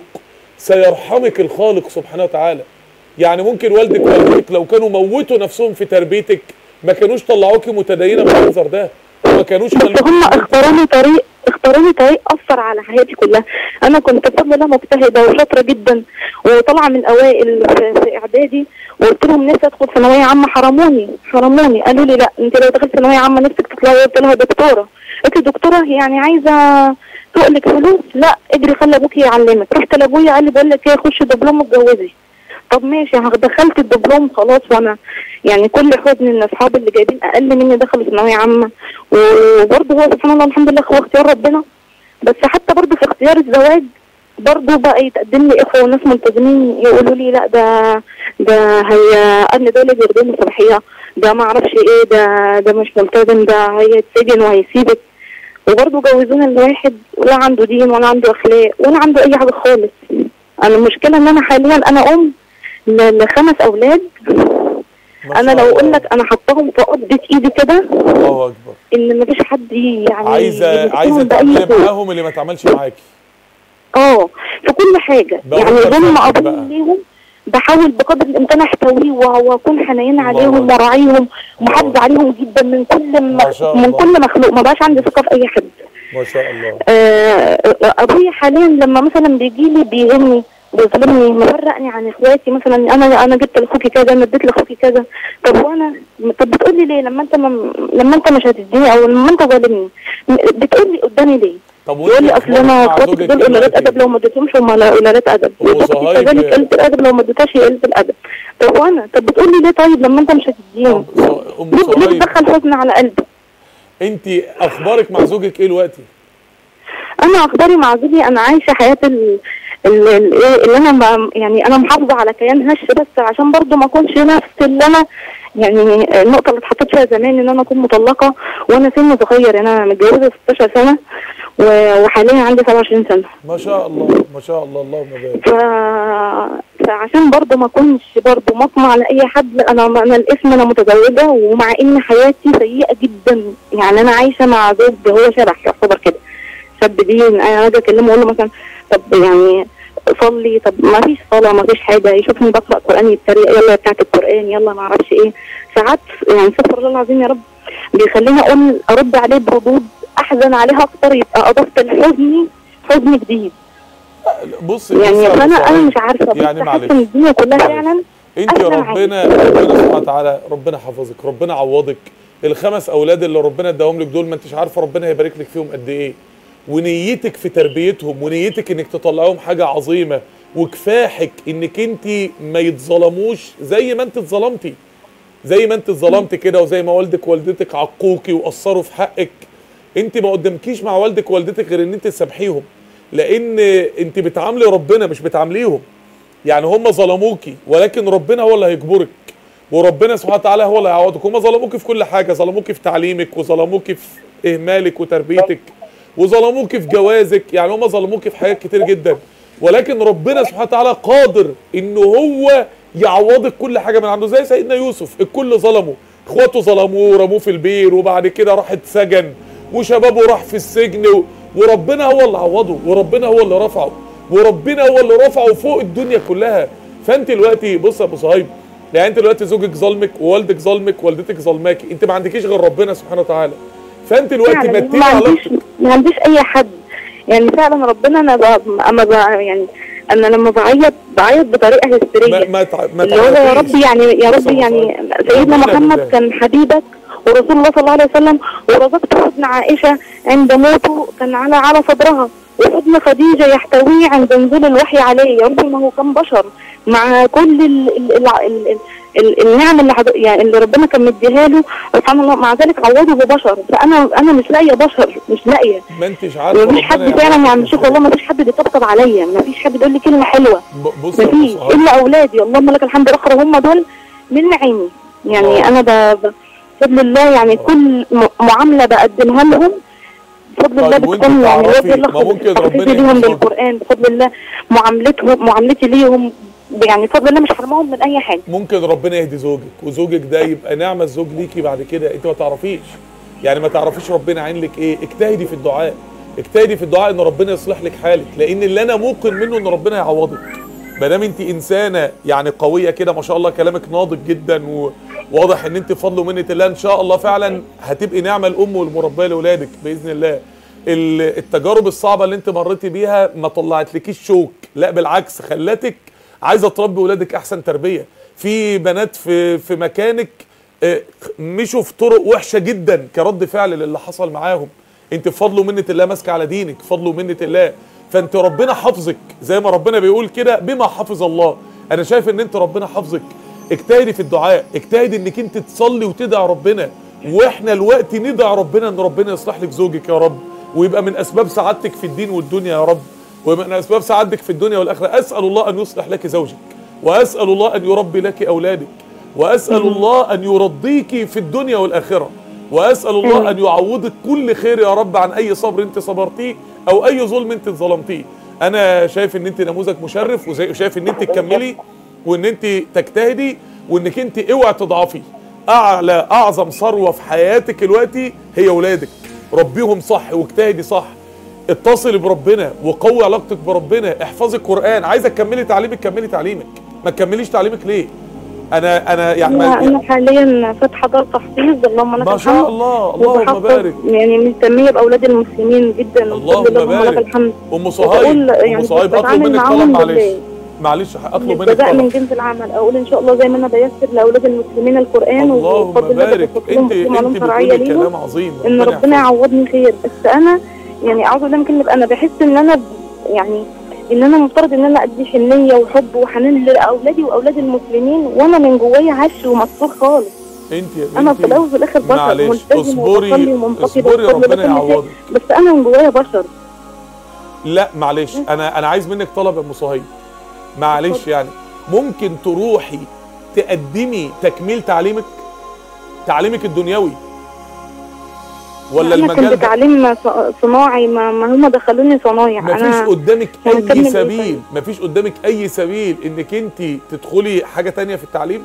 سيرحمك الخالق سبحانه وتعالى يعني ممكن والدك ووالدتك لو كانوا موتوا نفسهم في تربيتك ما كانوش طلعوكي متدينه بالمنظر ده ما كانوش بس خلوكي هم اختاروني طريق اختاروني طريق اثر على حياتي كلها انا كنت بفضل الله مجتهده وشاطره جدا وطالعه من الاوائل في, في اعدادي وقلت لهم نفسي ادخل ثانويه عامه حرموني حرموني قالوا لي لا انت لو دخلت ثانويه عامه نفسك تطلعي قلت لها دكتوره قلت لي دكتوره يعني عايزه تقلك فلوس لا اجري خلي ابوك يعلمك رحت لابويا قال لي بقول لك ايه خشي دبلوم واتجوزي طب ماشي ه- دخلت الدبلوم خلاص وانا يعني كل حزن ان اصحابي اللي جايبين اقل مني دخلوا ثانويه عامه وبرضه هو سبحان الله الحمد لله هو اختيار ربنا بس حتى برضه في اختيار الزواج برضه بقى يتقدم لي اخوه وناس ملتزمين يقولوا لي لا ده ده هي قال ده اللي بيخدمه صلاحيه ده ما اعرفش ايه ده ده مش ملتزم ده هيتسجن وهيسيبك وبرضه جوزونا لواحد ولا عنده دين ولا عنده اخلاق ولا عنده اي حاجه خالص انا المشكله ان انا حاليا انا ام ل- لخمس اولاد ما انا شاء لو الله. اقول لك انا حطاهم في قبضه ايدي كده الله اكبر ان مفيش حد يعني عايزه يمسكهم عايزه بأي تعملي سوء. معاهم اللي ما اتعملش معاكي اه في كل حاجه بقول يعني لك ظلم بقى. ابوهم ليهم بحاول بقدر الامكان احتويه وه- واكون حنين عليهم أكبر. وراعيهم ومحافظه عليهم جدا من كل ما شاء من الله. كل مخلوق ما بقاش عندي ثقه في اي حد ما شاء الله آه، ابويا حاليا لما مثلا بيجي لي بيهمني بيظلمني مفرقني عن اخواتي مثلا انا انا جبت لاخوكي كذا انا اديت لاخوكي كذا طب وانا طب بتقول لي ليه لما انت مم... لما انت مش هتديني او لما انت ظالمني م- بتقول لي قدامي ليه؟ طب يقول لي اصل أخبارك انا مع اخواتك زوجك دول قلالات دلوقتي؟ ادب لو ما اديتهمش هم لا- قلالات ادب هو واختي صهيب- كذلك قله الادب لو ما اديتهاش هي قله الادب طب وانا طب بتقول لي ليه طيب لما انت مش هتديني؟ طب ص- ام ليه ليه صهيب بتدخل حزن على قلبي؟ انت اخبارك مع زوجك ايه دلوقتي انا اخباري مع زوجي انا عايشه حياه ال ال- ال- إيه اللي انا ما- يعني انا محافظه على كيان هش بس عشان برضو ما اكونش نفس اللي انا يعني النقطه اللي اتحطيت فيها زمان ان انا اكون مطلقه وانا سني صغير انا متجوزه 16 سنه و- وحاليا عندي 27 سنه ما شاء الله ما شاء الله اللهم بارك ف... فعشان برضو ما اكونش برضو مطمع لاي حد لا، انا انا الاسم انا متزوجه ومع ان حياتي سيئه جدا يعني انا عايشه مع زوج هو شبح يعتبر كده شاب دين انا اجي اكلمه اقول له مثلا طب يعني صلي طب ما فيش صلاه ما فيش حاجه يشوفني بقرا قران يتريق يلا بتاعت القران يلا ما اعرفش ايه ساعات يعني استغفر الله العظيم يا رب بيخليني اقول ارد عليه بردود احزن عليها اكتر يبقى اضفت لحزني حزن جديد بص يعني بص يا أبو فانا انا صهيب، مش عارفه يعني بس معلش حاسه ان الدنيا كلها فعلا انت أحسن ربنا ربنا سبحانه وتعالى ربنا حفظك ربنا عوضك الخمس اولاد اللي ربنا اداهم لك دول ما انتش عارفه ربنا هيبارك لك فيهم قد ايه ونيتك في تربيتهم ونيتك انك تطلعهم حاجه عظيمه وكفاحك انك انت ما يتظلموش زي ما انت اتظلمتي زي ما انت اتظلمت كده وزي ما والدك ووالدتك عقوكي وقصروا في حقك انت ما قدامكيش مع والدك ووالدتك غير ان انت تسامحيهم لان انت بتعاملي ربنا مش بتعامليهم يعني هم ظلموكي ولكن ربنا هو اللي هيجبرك وربنا سبحانه وتعالى هو اللي هيعوضك هم ظلموكي في كل حاجه ظلموكي في تعليمك وظلموكي في اهمالك وتربيتك وظلموكي في جوازك يعني هم ظلموكي في حاجات كتير جدا ولكن ربنا سبحانه وتعالى قادر ان هو يعوضك كل حاجه من عنده زي سيدنا يوسف الكل ظلمه اخواته ظلموه ورموه في البير وبعد كده راح اتسجن وشبابه راح في السجن و... وربنا هو اللي عوضه وربنا هو اللي رفعه وربنا هو اللي رفعه فوق الدنيا كلها فانت دلوقتي بص يا ابو صهيب يعني انت دلوقتي زوجك ظلمك ووالدك ظلمك ووالدتك ظلماكي انت ما عندكيش غير ربنا سبحانه وتعالى فانت دلوقتي فعلا متين ما عنديش علاقتك ما عنديش اي حد يعني فعلا ربنا انا ب... اما ب... يعني انا لما بعيط بعيط بطريقه ما هستيريه ما تع- ما اللي هو يا تعرفيش. رب يعني يا بص رب أبو يعني صهيب، سيدنا ربنا محمد بالله. كان حبيبك ورسول الله صلى الله عليه وسلم ورزقت حزن عائشه عند موته كان على على صدرها وحزن خديجه يحتويه عند نزول الوحي عليه يا رب ما هو كان بشر مع كل ال ال ال ال ال ال النعم اللي حض... يعني اللي ربنا كان مديها له سبحان الله مع ذلك عوضه ببشر فانا انا مش لاقيه بشر مش لاقيه ما انتش عارفه مفيش ربنا حد يعوضك فعلا يعني ازاي. شوف والله مفيش حد بيطبطب عليا مفيش حد بيقول لي كلمه حلوه ب- بص يا ابو مفيش صهيب الا اولادي اللهم لك الحمد الاخر هم دول من عيني يعني الله. انا ب- ب- بفضل الله يعني كل م- معامله بقدمها لهم بفضل الله طيب وانت بتكون يعني تعرفي- الوجه ما الاخر ممكن تحفيزي ربنا ليهم يحفظك. بالقران بفضل الله معاملتهم معاملتي ليهم يعني بفضل الله مش حرمهم من اي حاجه ممكن ربنا يهدي زوجك وزوجك ده يبقى نعمه الزوج ليكي بعد كده انت ما تعرفيش يعني ما تعرفيش ربنا عين لك ايه اجتهدي في الدعاء اجتهدي في الدعاء ان ربنا يصلح لك حالك لان اللي انا موقن منه ان ربنا يعوضك ما دام انت انسانه يعني قويه كده ما شاء الله كلامك ناضج جدا وواضح ان انت بفضل ومنه الله ان شاء الله فعلا هتبقي نعمه الام والمربيه لاولادك باذن الله ال- التجارب الصعبه اللي انت مريتي بيها ما طلعتلكيش شوك لا بالعكس خلتك عايزه تربي ولادك احسن تربيه في بنات في في مكانك آه، مشوا في طرق وحشه جدا كرد فعل للي حصل معاهم انت بفضل ومنه الله ماسكه على دينك بفضل ومنه الله فانت ربنا حافظك زي ما ربنا بيقول كده بما حفظ الله انا شايف ان انت ربنا حافظك اجتهدي في الدعاء اجتهدي انك انت تصلي وتدعي ربنا واحنا الوقت ندعي ربنا ان ربنا يصلح لك زوجك يا رب ويبقى من اسباب سعادتك في الدين والدنيا يا رب ومن اسباب سعادتك في الدنيا والاخره اسال الله ان يصلح لك زوجك واسال الله ان يربي لك اولادك واسال الله ان يرضيك في الدنيا والاخره واسال الله ان يعوضك كل خير يا رب عن اي صبر انت صبرتيه او اي ظلم انت ظلمتيه انا شايف ان انت نموذج مشرف وزي- وشايف ان انت تكملي وان انت تجتهدي وانك انت اوعي تضعفي اعلى اعظم ثروه في حياتك دلوقتي هي اولادك ربيهم صح واجتهدي صح اتصلي بربنا وقوي علاقتك بربنا احفظي القران عايزه تكملي تعليمك كملي تعليمك ما تكمليش تعليمك ليه انا انا يعني انا ما- انا حاليا فاتحه دار تحفيظ اللهم لك ما شاء الحمد الله اللهم وبحفظ بارك يعني مهتميه باولاد المسلمين جدا اللهم بفضل الله اللهم لك بارك. الحمد ام صهيب وبقول ام يعني صهيب اطلب بتعامل منك معاهم طلب معلش بالله. معلش اطلب منك الجزاء من طلب جنس العمل اقول ان شاء الله زي ما انا بيسر لاولاد المسلمين القران اللهم وبفضل الله بارك بفضل لهم انت بكتب علوم انت شرعيه بتقولي ليهم كلام عظيم ان ربنا يحفظك. يعوضني خير بس انا يعني اعوذ بالله من كلمه انا بحس ان انا ب- يعني ان انا مفترض ان انا ادي حنيه وحب وحنان لاولادي واولاد المسلمين وانا من جوايا هش ومسطول خالص انت يا انا في بنتي الاول وفي الاخر بشر معلش ملتزم اصبري وبصلي ومنتقبه اصبري وبفضل ربنا الله كل شيء يعوضك بس انا من جوايا بشر لا معلش انا انا عايز منك طلب يا ام صهيب معلش اتفضل. يعني ممكن تروحي تقدمي تكميل تعليمك تعليمك الدنيوي ولا انا كنت المجال ده تعليم ص- صناعي ما, ما هم دخلوني صنايع مفيش انا قدامك هنكمل اي ايه سبيل طيب؟ مفيش قدامك اي سبيل انك انت تدخلي حاجه تانية في التعليم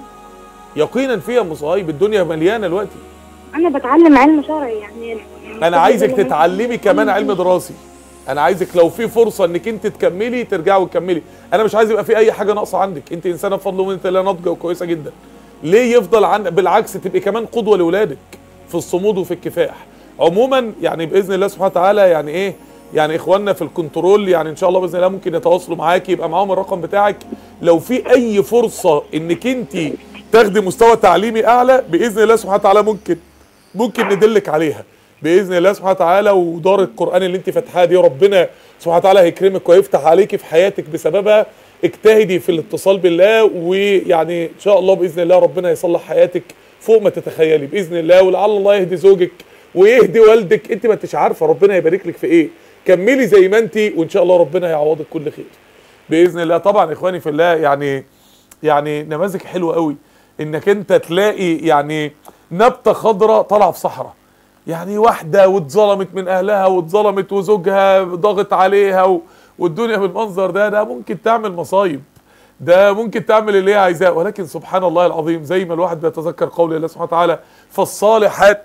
يقينا فيها يا ام صهيب الدنيا مليانه دلوقتي انا بتعلم علم شرعي يعني انا عايزك تتعلمي كمان علم دراسي انا عايزك لو في فرصه انك انت تكملي ترجعي وتكملي انا مش عايز يبقى في اي حاجه ناقصه عندك انت انسانه بفضل ومن الله ناضجه وكويسه جدا ليه يفضل عن بالعكس تبقي كمان قدوه لاولادك في الصمود وفي الكفاح عموما يعني باذن الله سبحانه وتعالى يعني ايه يعني اخواننا في الكنترول يعني ان شاء الله باذن الله ممكن يتواصلوا معاكي يبقى معاهم الرقم بتاعك لو في اي فرصه انك انت تاخدي مستوى تعليمي اعلى باذن الله سبحانه وتعالى ممكن ممكن ندلك عليها باذن الله سبحانه وتعالى ودار القران اللي انت فاتحاها دي ربنا سبحانه وتعالى هيكرمك ويفتح عليكي في حياتك بسببها اجتهدي في الاتصال بالله ويعني ان شاء الله باذن الله ربنا يصلح حياتك فوق ما تتخيلي باذن الله ولعل الله يهدي زوجك ويهدي والدك انت ما انتش عارفه ربنا يبارك لك في ايه كملي زي ما انت وان شاء الله ربنا يعوضك كل خير باذن الله طبعا اخواني في الله يعني يعني نماذج حلوه قوي انك انت تلاقي يعني نبته خضراء طالعه في صحراء يعني واحده واتظلمت من اهلها واتظلمت وزوجها ضاغط عليها و... والدنيا بالمنظر ده ده ممكن تعمل مصايب ده ممكن تعمل اللي هي عايزاه ولكن سبحان الله العظيم زي ما الواحد بيتذكر قول الله سبحانه وتعالى فالصالحات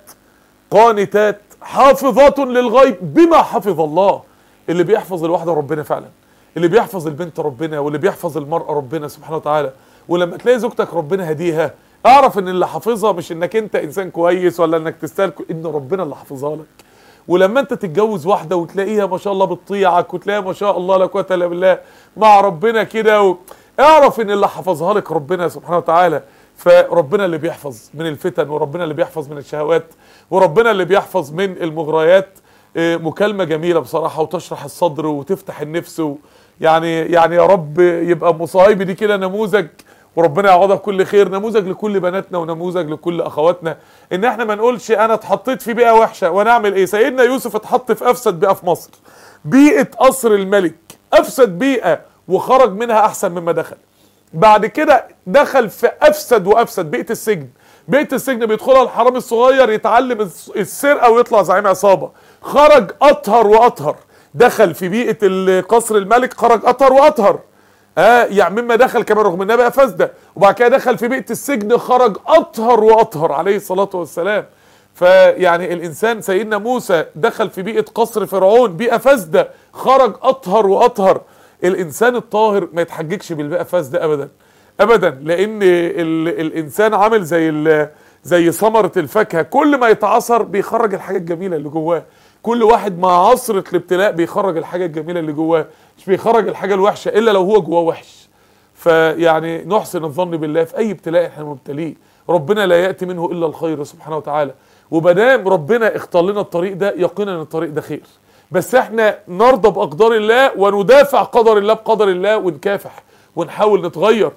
قانتات حافظات للغيب بما حفظ الله اللي بيحفظ الواحده ربنا فعلا اللي بيحفظ البنت ربنا واللي بيحفظ المرأة ربنا سبحانه وتعالى ولما تلاقي زوجتك ربنا هديها اعرف ان اللي حافظها مش انك انت انسان كويس ولا انك تستاهل كو- ان ربنا اللي حافظها لك ولما انت تتجوز واحده وتلاقيها ما شاء الله بتطيعك وتلاقيها ما شاء الله لا قوه الا بالله مع ربنا كده و... اعرف ان اللي حفظها لك ربنا سبحانه وتعالى فربنا اللي بيحفظ من الفتن وربنا اللي بيحفظ من الشهوات وربنا اللي بيحفظ من المغريات آه، مكالمه جميله بصراحه وتشرح الصدر وتفتح النفس و... يعني يعني يا رب يبقى مصايبي دي كده نموذج وربنا يعوضها بكل خير نموذج لكل بناتنا ونموذج لكل اخواتنا ان احنا ما نقولش انا اتحطيت في بيئه وحشه وانا اعمل ايه سيدنا يوسف اتحط في افسد بيئه في مصر بيئه قصر الملك افسد بيئه وخرج منها احسن مما دخل بعد كده دخل في افسد وافسد بيئه السجن بيئه السجن بيدخلها الحرامي الصغير يتعلم الس- السرقه ويطلع زعيم عصابه خرج اطهر واطهر دخل في بيئه ال- قصر الملك خرج اطهر واطهر اه يعني مما دخل كمان رغم انها بقى فاسده وبعد كده دخل في بيئه السجن خرج اطهر واطهر عليه الصلاه والسلام فيعني الانسان سيدنا موسى دخل في بيئه قصر فرعون بيئه فاسده خرج اطهر واطهر الانسان الطاهر ما يتحججش بالبيئه فاسده ابدا ابدا لان ال الانسان عامل زي ال- زي ثمره الفاكهه كل ما يتعصر بيخرج الحاجه الجميله اللي جواه كل واحد مع عصره الابتلاء بيخرج الحاجه الجميله اللي جواه مش بيخرج الحاجه الوحشه الا لو هو جواه وحش فيعني نحسن الظن بالله في اي ابتلاء احنا مبتليه ربنا لا ياتي منه الا الخير سبحانه وتعالى ومادام ربنا اختار لنا الطريق ده يقينا ان الطريق ده خير بس احنا نرضى باقدار الله وندافع قدر الله بقدر الله ونكافح ونحاول نتغير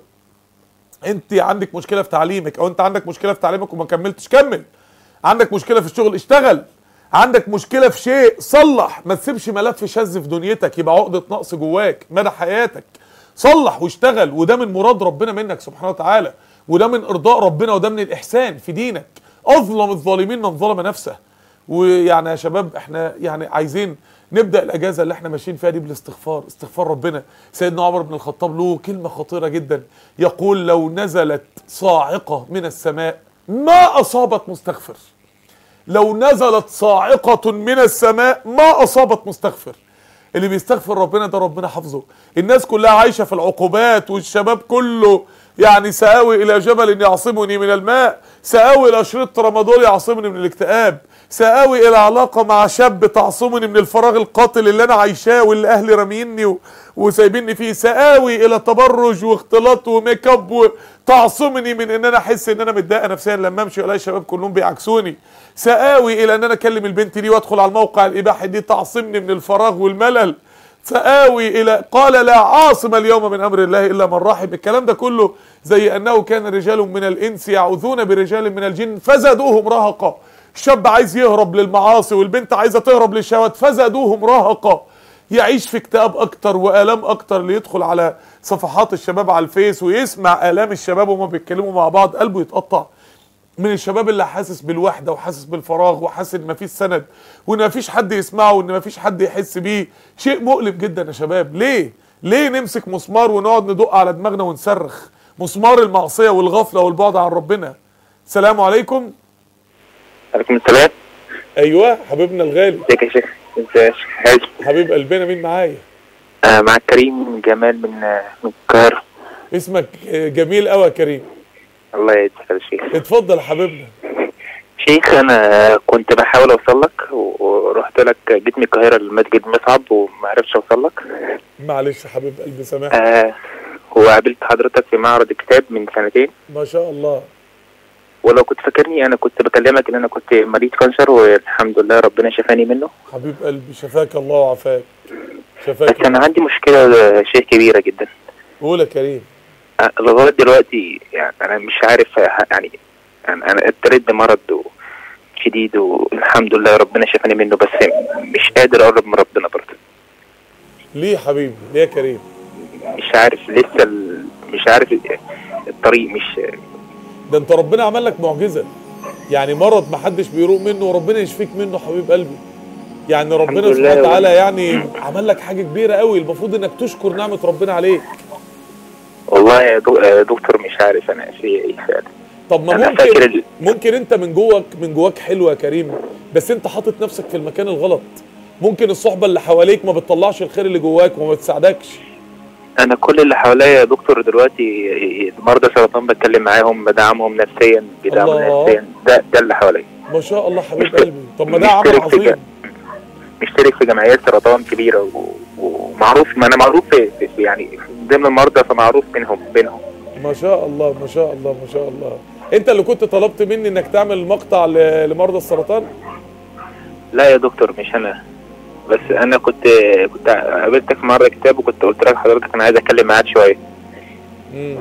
انت عندك مشكله في تعليمك او انت عندك مشكله في تعليمك وما كملتش كمل عندك مشكله في الشغل اشتغل عندك مشكله في شيء صلح ما تسيبش ملف شاذ في دنيتك يبقى عقده نقص جواك مدى حياتك صلح واشتغل وده من مراد ربنا منك سبحانه وتعالى وده من ارضاء ربنا وده من الاحسان في دينك اظلم الظالمين من ظلم نفسه ويعني يا شباب احنا يعني عايزين نبدا الاجازه اللي احنا ماشيين فيها دي بالاستغفار استغفار ربنا سيدنا عمر بن الخطاب له كلمه خطيره جدا يقول لو نزلت صاعقه من السماء ما اصابت مستغفر لو نزلت صاعقه من السماء ما اصابت مستغفر اللي بيستغفر ربنا ده ربنا حافظه الناس كلها عايشه في العقوبات والشباب كله يعني سآوي الى جبل يعصمني من الماء سآوي الى شريط رمضان يعصمني من الاكتئاب سآوي الى علاقه مع شاب تعصمني من الفراغ القاتل اللي انا عايشاه واللي اهلي راميني و... وسايبيني فيه سآوي الى تبرج واختلاط وميك اب تعصمني من ان انا احس ان انا متضايقه نفسيا لما امشي والاقي الشباب كلهم بيعكسوني سآوي الى ان انا اكلم البنت دي وادخل على الموقع الاباحي دي تعصمني من الفراغ والملل سآوي إلى قال لا عاصم اليوم من أمر الله إلا من رحم الكلام ده كله زي أنه كان رجال من الإنس يعوذون برجال من الجن فزادوهم رهقا الشاب عايز يهرب للمعاصي والبنت عايزة تهرب للشهوات فزادوهم رهقا يعيش في اكتئاب أكتر وآلام أكتر ليدخل على صفحات الشباب على الفيس ويسمع آلام الشباب وهما بيتكلموا مع بعض قلبه يتقطع من الشباب اللي حاسس بالوحده وحاسس بالفراغ وحاسس ان مفيش سند وان مفيش حد يسمعه وان مفيش حد يحس بيه شيء مؤلم جدا يا شباب ليه ليه نمسك مسمار ونقعد ندق على دماغنا ونصرخ مسمار المعصيه والغفله والبعد عن ربنا السلام عليكم عليكم السلام ايوه حبيبنا الغالي ازيك يا شيخ انت يا شيخ حازم حبيب قلبنا مين معايا آه معك كريم جمال من آه، من القاهرة اسمك آه، جميل قوي يا كريم الله يجزيك يا شيخ اتفضل يا حبيبنا شيخ انا كنت بحاول اوصل لك و- ورحت لك جيت من القاهرة لمسجد مصعب وما عرفتش اوصل لك معلش يا حبيب قلبي سامحني آه وقابلت حضرتك في معرض كتاب من سنتين ما شاء الله ولو كنت فاكرني انا كنت بكلمك ان انا كنت مريض كانسر والحمد لله ربنا شفاني منه حبيب قلبي شفاك الله وعافاك بس شفاك انا عندي مشكلة آه، شيخ كبيرة جدا قول يا كريم آه، لغاية دلوقتي يعني انا مش عارف آه، يعني يعني انا ابتليت بمرض و- شديد والحمد لله ربنا شفاني منه بس مش قادر اقرب من ربنا برضه ليه يا حبيبي ليه يا كريم مش عارف لسه ال... مش عارف ال- الطريق مش ده انت ربنا عمل لك معجزه يعني مرض ما حدش بيروق منه وربنا يشفيك منه حبيب قلبي يعني ربنا الحمد سبحانه لله. وتعالى يعني عمل لك حاجه كبيره قوي المفروض انك تشكر نعمه ربنا عليك والله يا دو- يا دكتور مش عارف انا في ايه فعلا طب ما انا فاكر ممكن ال... ممكن انت من جواك من جواك حلو يا كريم بس انت حاطط نفسك في المكان الغلط ممكن الصحبه اللي حواليك ما بتطلعش الخير اللي جواك وما بتساعدكش انا كل اللي حواليا يا دكتور دلوقتي مرضى سرطان بتكلم معاهم بدعمهم نفسيا بدعمهم الله. نفسيا ده ده اللي حواليا ما شاء الله حبيب مشت- قلبي طب ما ده عمل مشترك في عظيم جا- مشترك في جمعيات سرطان كبيره و... ومعروف ما انا معروف في... في في- يعني ضمن المرضى فمعروف بينهم بينهم ما شاء الله ما شاء الله ما شاء الله انت اللي كنت طلبت مني انك تعمل مقطع ل- لمرضى السرطان لا يا دكتور مش انا بس انا كنت كنت قابلتك في مره كتاب وكنت قلت لك حضرتك انا عايز اتكلم معاك شويه مم.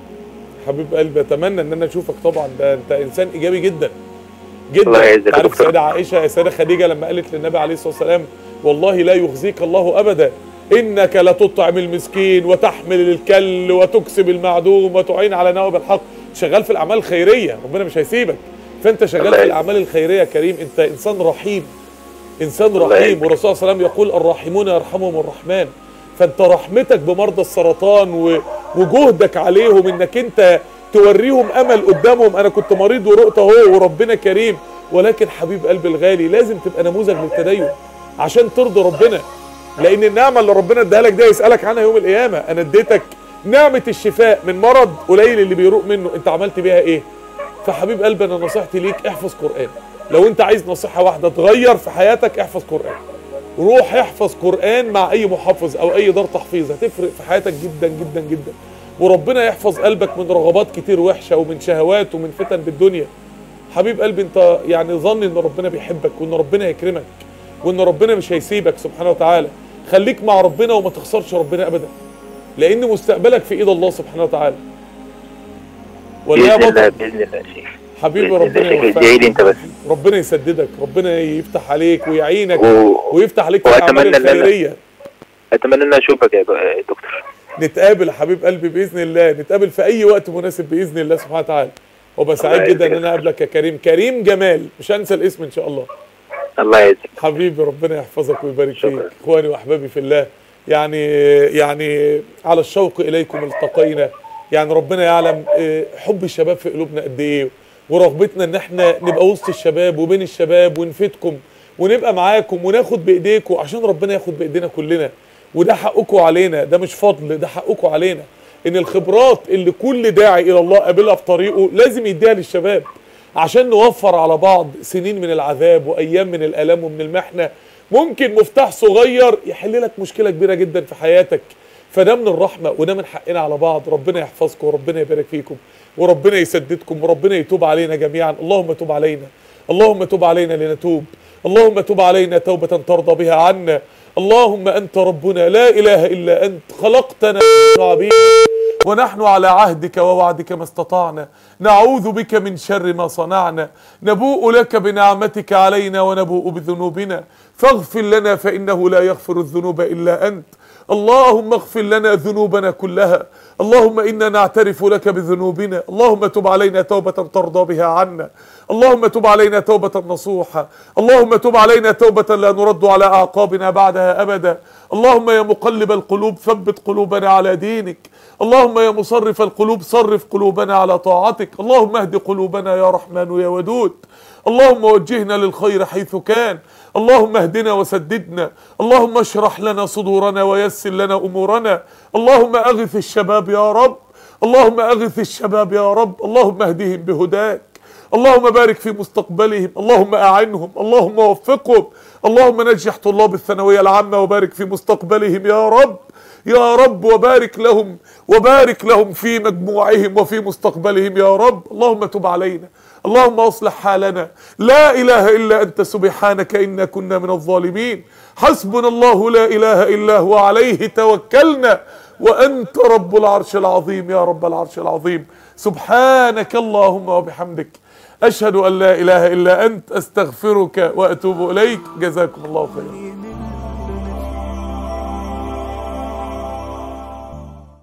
حبيب قلبي اتمنى ان انا اشوفك طبعا ده انت انسان ايجابي جدا الله جدا يعزك يا عارف دكتور. سيدة عائشه سيدة خديجه لما قالت للنبي عليه الصلاه والسلام والله لا يخزيك الله ابدا انك لتطعم المسكين وتحمل الكل وتكسب المعدوم وتعين على نواب الحق شغال في الاعمال الخيريه ربنا مش هيسيبك فانت شغال الله في يعزك. الاعمال الخيريه يا كريم انت انسان رحيم انسان الله رحيم يعزك. والرسول صلى الله عليه وسلم يقول الراحمون يرحمهم الرحمن فانت رحمتك بمرضى السرطان و- وجهدك عليهم انك انت توريهم امل قدامهم انا كنت مريض ورقت اهو وربنا كريم ولكن حبيب قلبي الغالي لازم تبقى نموذج للتدين عشان ترضي ربنا لان النعمه اللي ربنا اداها لك ده يسالك عنها يوم القيامه انا اديتك نعمه الشفاء من مرض قليل اللي بيروق منه انت عملت بيها ايه فحبيب قلبي انا نصيحتي ليك احفظ قران لو انت عايز نصيحه واحده تغير في حياتك احفظ قران روح احفظ قران مع اي محفظ او اي دار تحفيظ هتفرق في حياتك جدا جدا جدا وربنا يحفظ قلبك من رغبات كتير وحشه ومن شهوات ومن فتن بالدنيا حبيب قلبي انت يعني ظن ان ربنا بيحبك وان ربنا هيكرمك وان ربنا مش هيسيبك سبحانه وتعالى خليك مع ربنا وما تخسرش ربنا ابدا لان مستقبلك في ايد الله سبحانه وتعالى ولا يا باذن الله بطل باذن الله يا شيخ حبيبي بإذن الله ربنا شيخ، يوفقك ادعي لي انت بس ربنا يسددك ربنا يفتح عليك ويعينك و... ويفتح عليك في وأتمنى الاعمال إن أنا- الخيريه اتمنى ان أنا اشوفك يا دو- يا دكتور نتقابل يا حبيب قلبي باذن الله نتقابل في اي وقت مناسب باذن الله سبحانه وتعالى وابقى سعيد الله جدا ان يعزك. انا اقابلك يا كريم كريم جمال مش هنسى الاسم ان شاء الله الله يعزك حبيبي ربنا يحفظك ويبارك فيك شكرا. اخواني واحبابي في الله يعني يعني على الشوق اليكم التقينا يعني ربنا يعلم آه، حب الشباب في قلوبنا قد ايه ورغبتنا ان احنا نبقى وسط الشباب وبين الشباب ونفيدكم ونبقى معاكم وناخد بايديكم عشان ربنا ياخد بايدينا كلنا وده حقكم علينا ده مش فضل ده حقكم علينا ان الخبرات اللي كل داعي الى الله قابلها في طريقه لازم يديها للشباب عشان نوفر على بعض سنين من العذاب وايام من الالام ومن المحنه ممكن مفتاح صغير يحل لك مشكله كبيره جدا في حياتك فده من الرحمه وده من حقنا على بعض ربنا يحفظكم وربنا يبارك فيكم وربنا يسددكم وربنا يتوب علينا جميعا اللهم تب علينا اللهم تب علينا لنتوب اللهم تب علينا توبه ترضى بها عنا اللهم انت ربنا لا اله الا انت خلقتنا ونحن عبيد ونحن على عهدك ووعدك ما استطعنا نعوذ بك من شر ما صنعنا نبوء لك بنعمتك علينا ونبوء بذنوبنا فاغفر لنا فانه لا يغفر الذنوب الا انت اللهم اغفر لنا ذنوبنا كلها اللهم انا نعترف لك بذنوبنا اللهم تب علينا توبه ترضى بها عنا اللهم تب علينا توبه نصوحه اللهم تب علينا توبه لا نرد على اعقابنا بعدها ابدا اللهم يا مقلب القلوب ثبت قلوبنا على دينك اللهم يا مصرف القلوب صرف قلوبنا على طاعتك اللهم اهد قلوبنا يا رحمن يا ودود اللهم وجهنا للخير حيث كان اللهم اهدنا وسددنا اللهم اشرح لنا صدورنا ويسر لنا امورنا اللهم اغث الشباب يا رب اللهم اغث الشباب يا رب اللهم اهدهم بهداك اللهم بارك في مستقبلهم اللهم اعنهم اللهم وفقهم اللهم نجح طلاب الثانويه العامه وبارك في مستقبلهم يا رب يا رب وبارك لهم وبارك لهم في مجموعهم وفي مستقبلهم يا رب اللهم تب علينا اللهم اصلح حالنا لا اله الا انت سبحانك انا كنا من الظالمين حسبنا الله لا اله الا هو عليه توكلنا وانت رب العرش العظيم يا رب العرش العظيم سبحانك اللهم وبحمدك اشهد ان لا اله الا انت استغفرك واتوب اليك جزاكم الله خيرا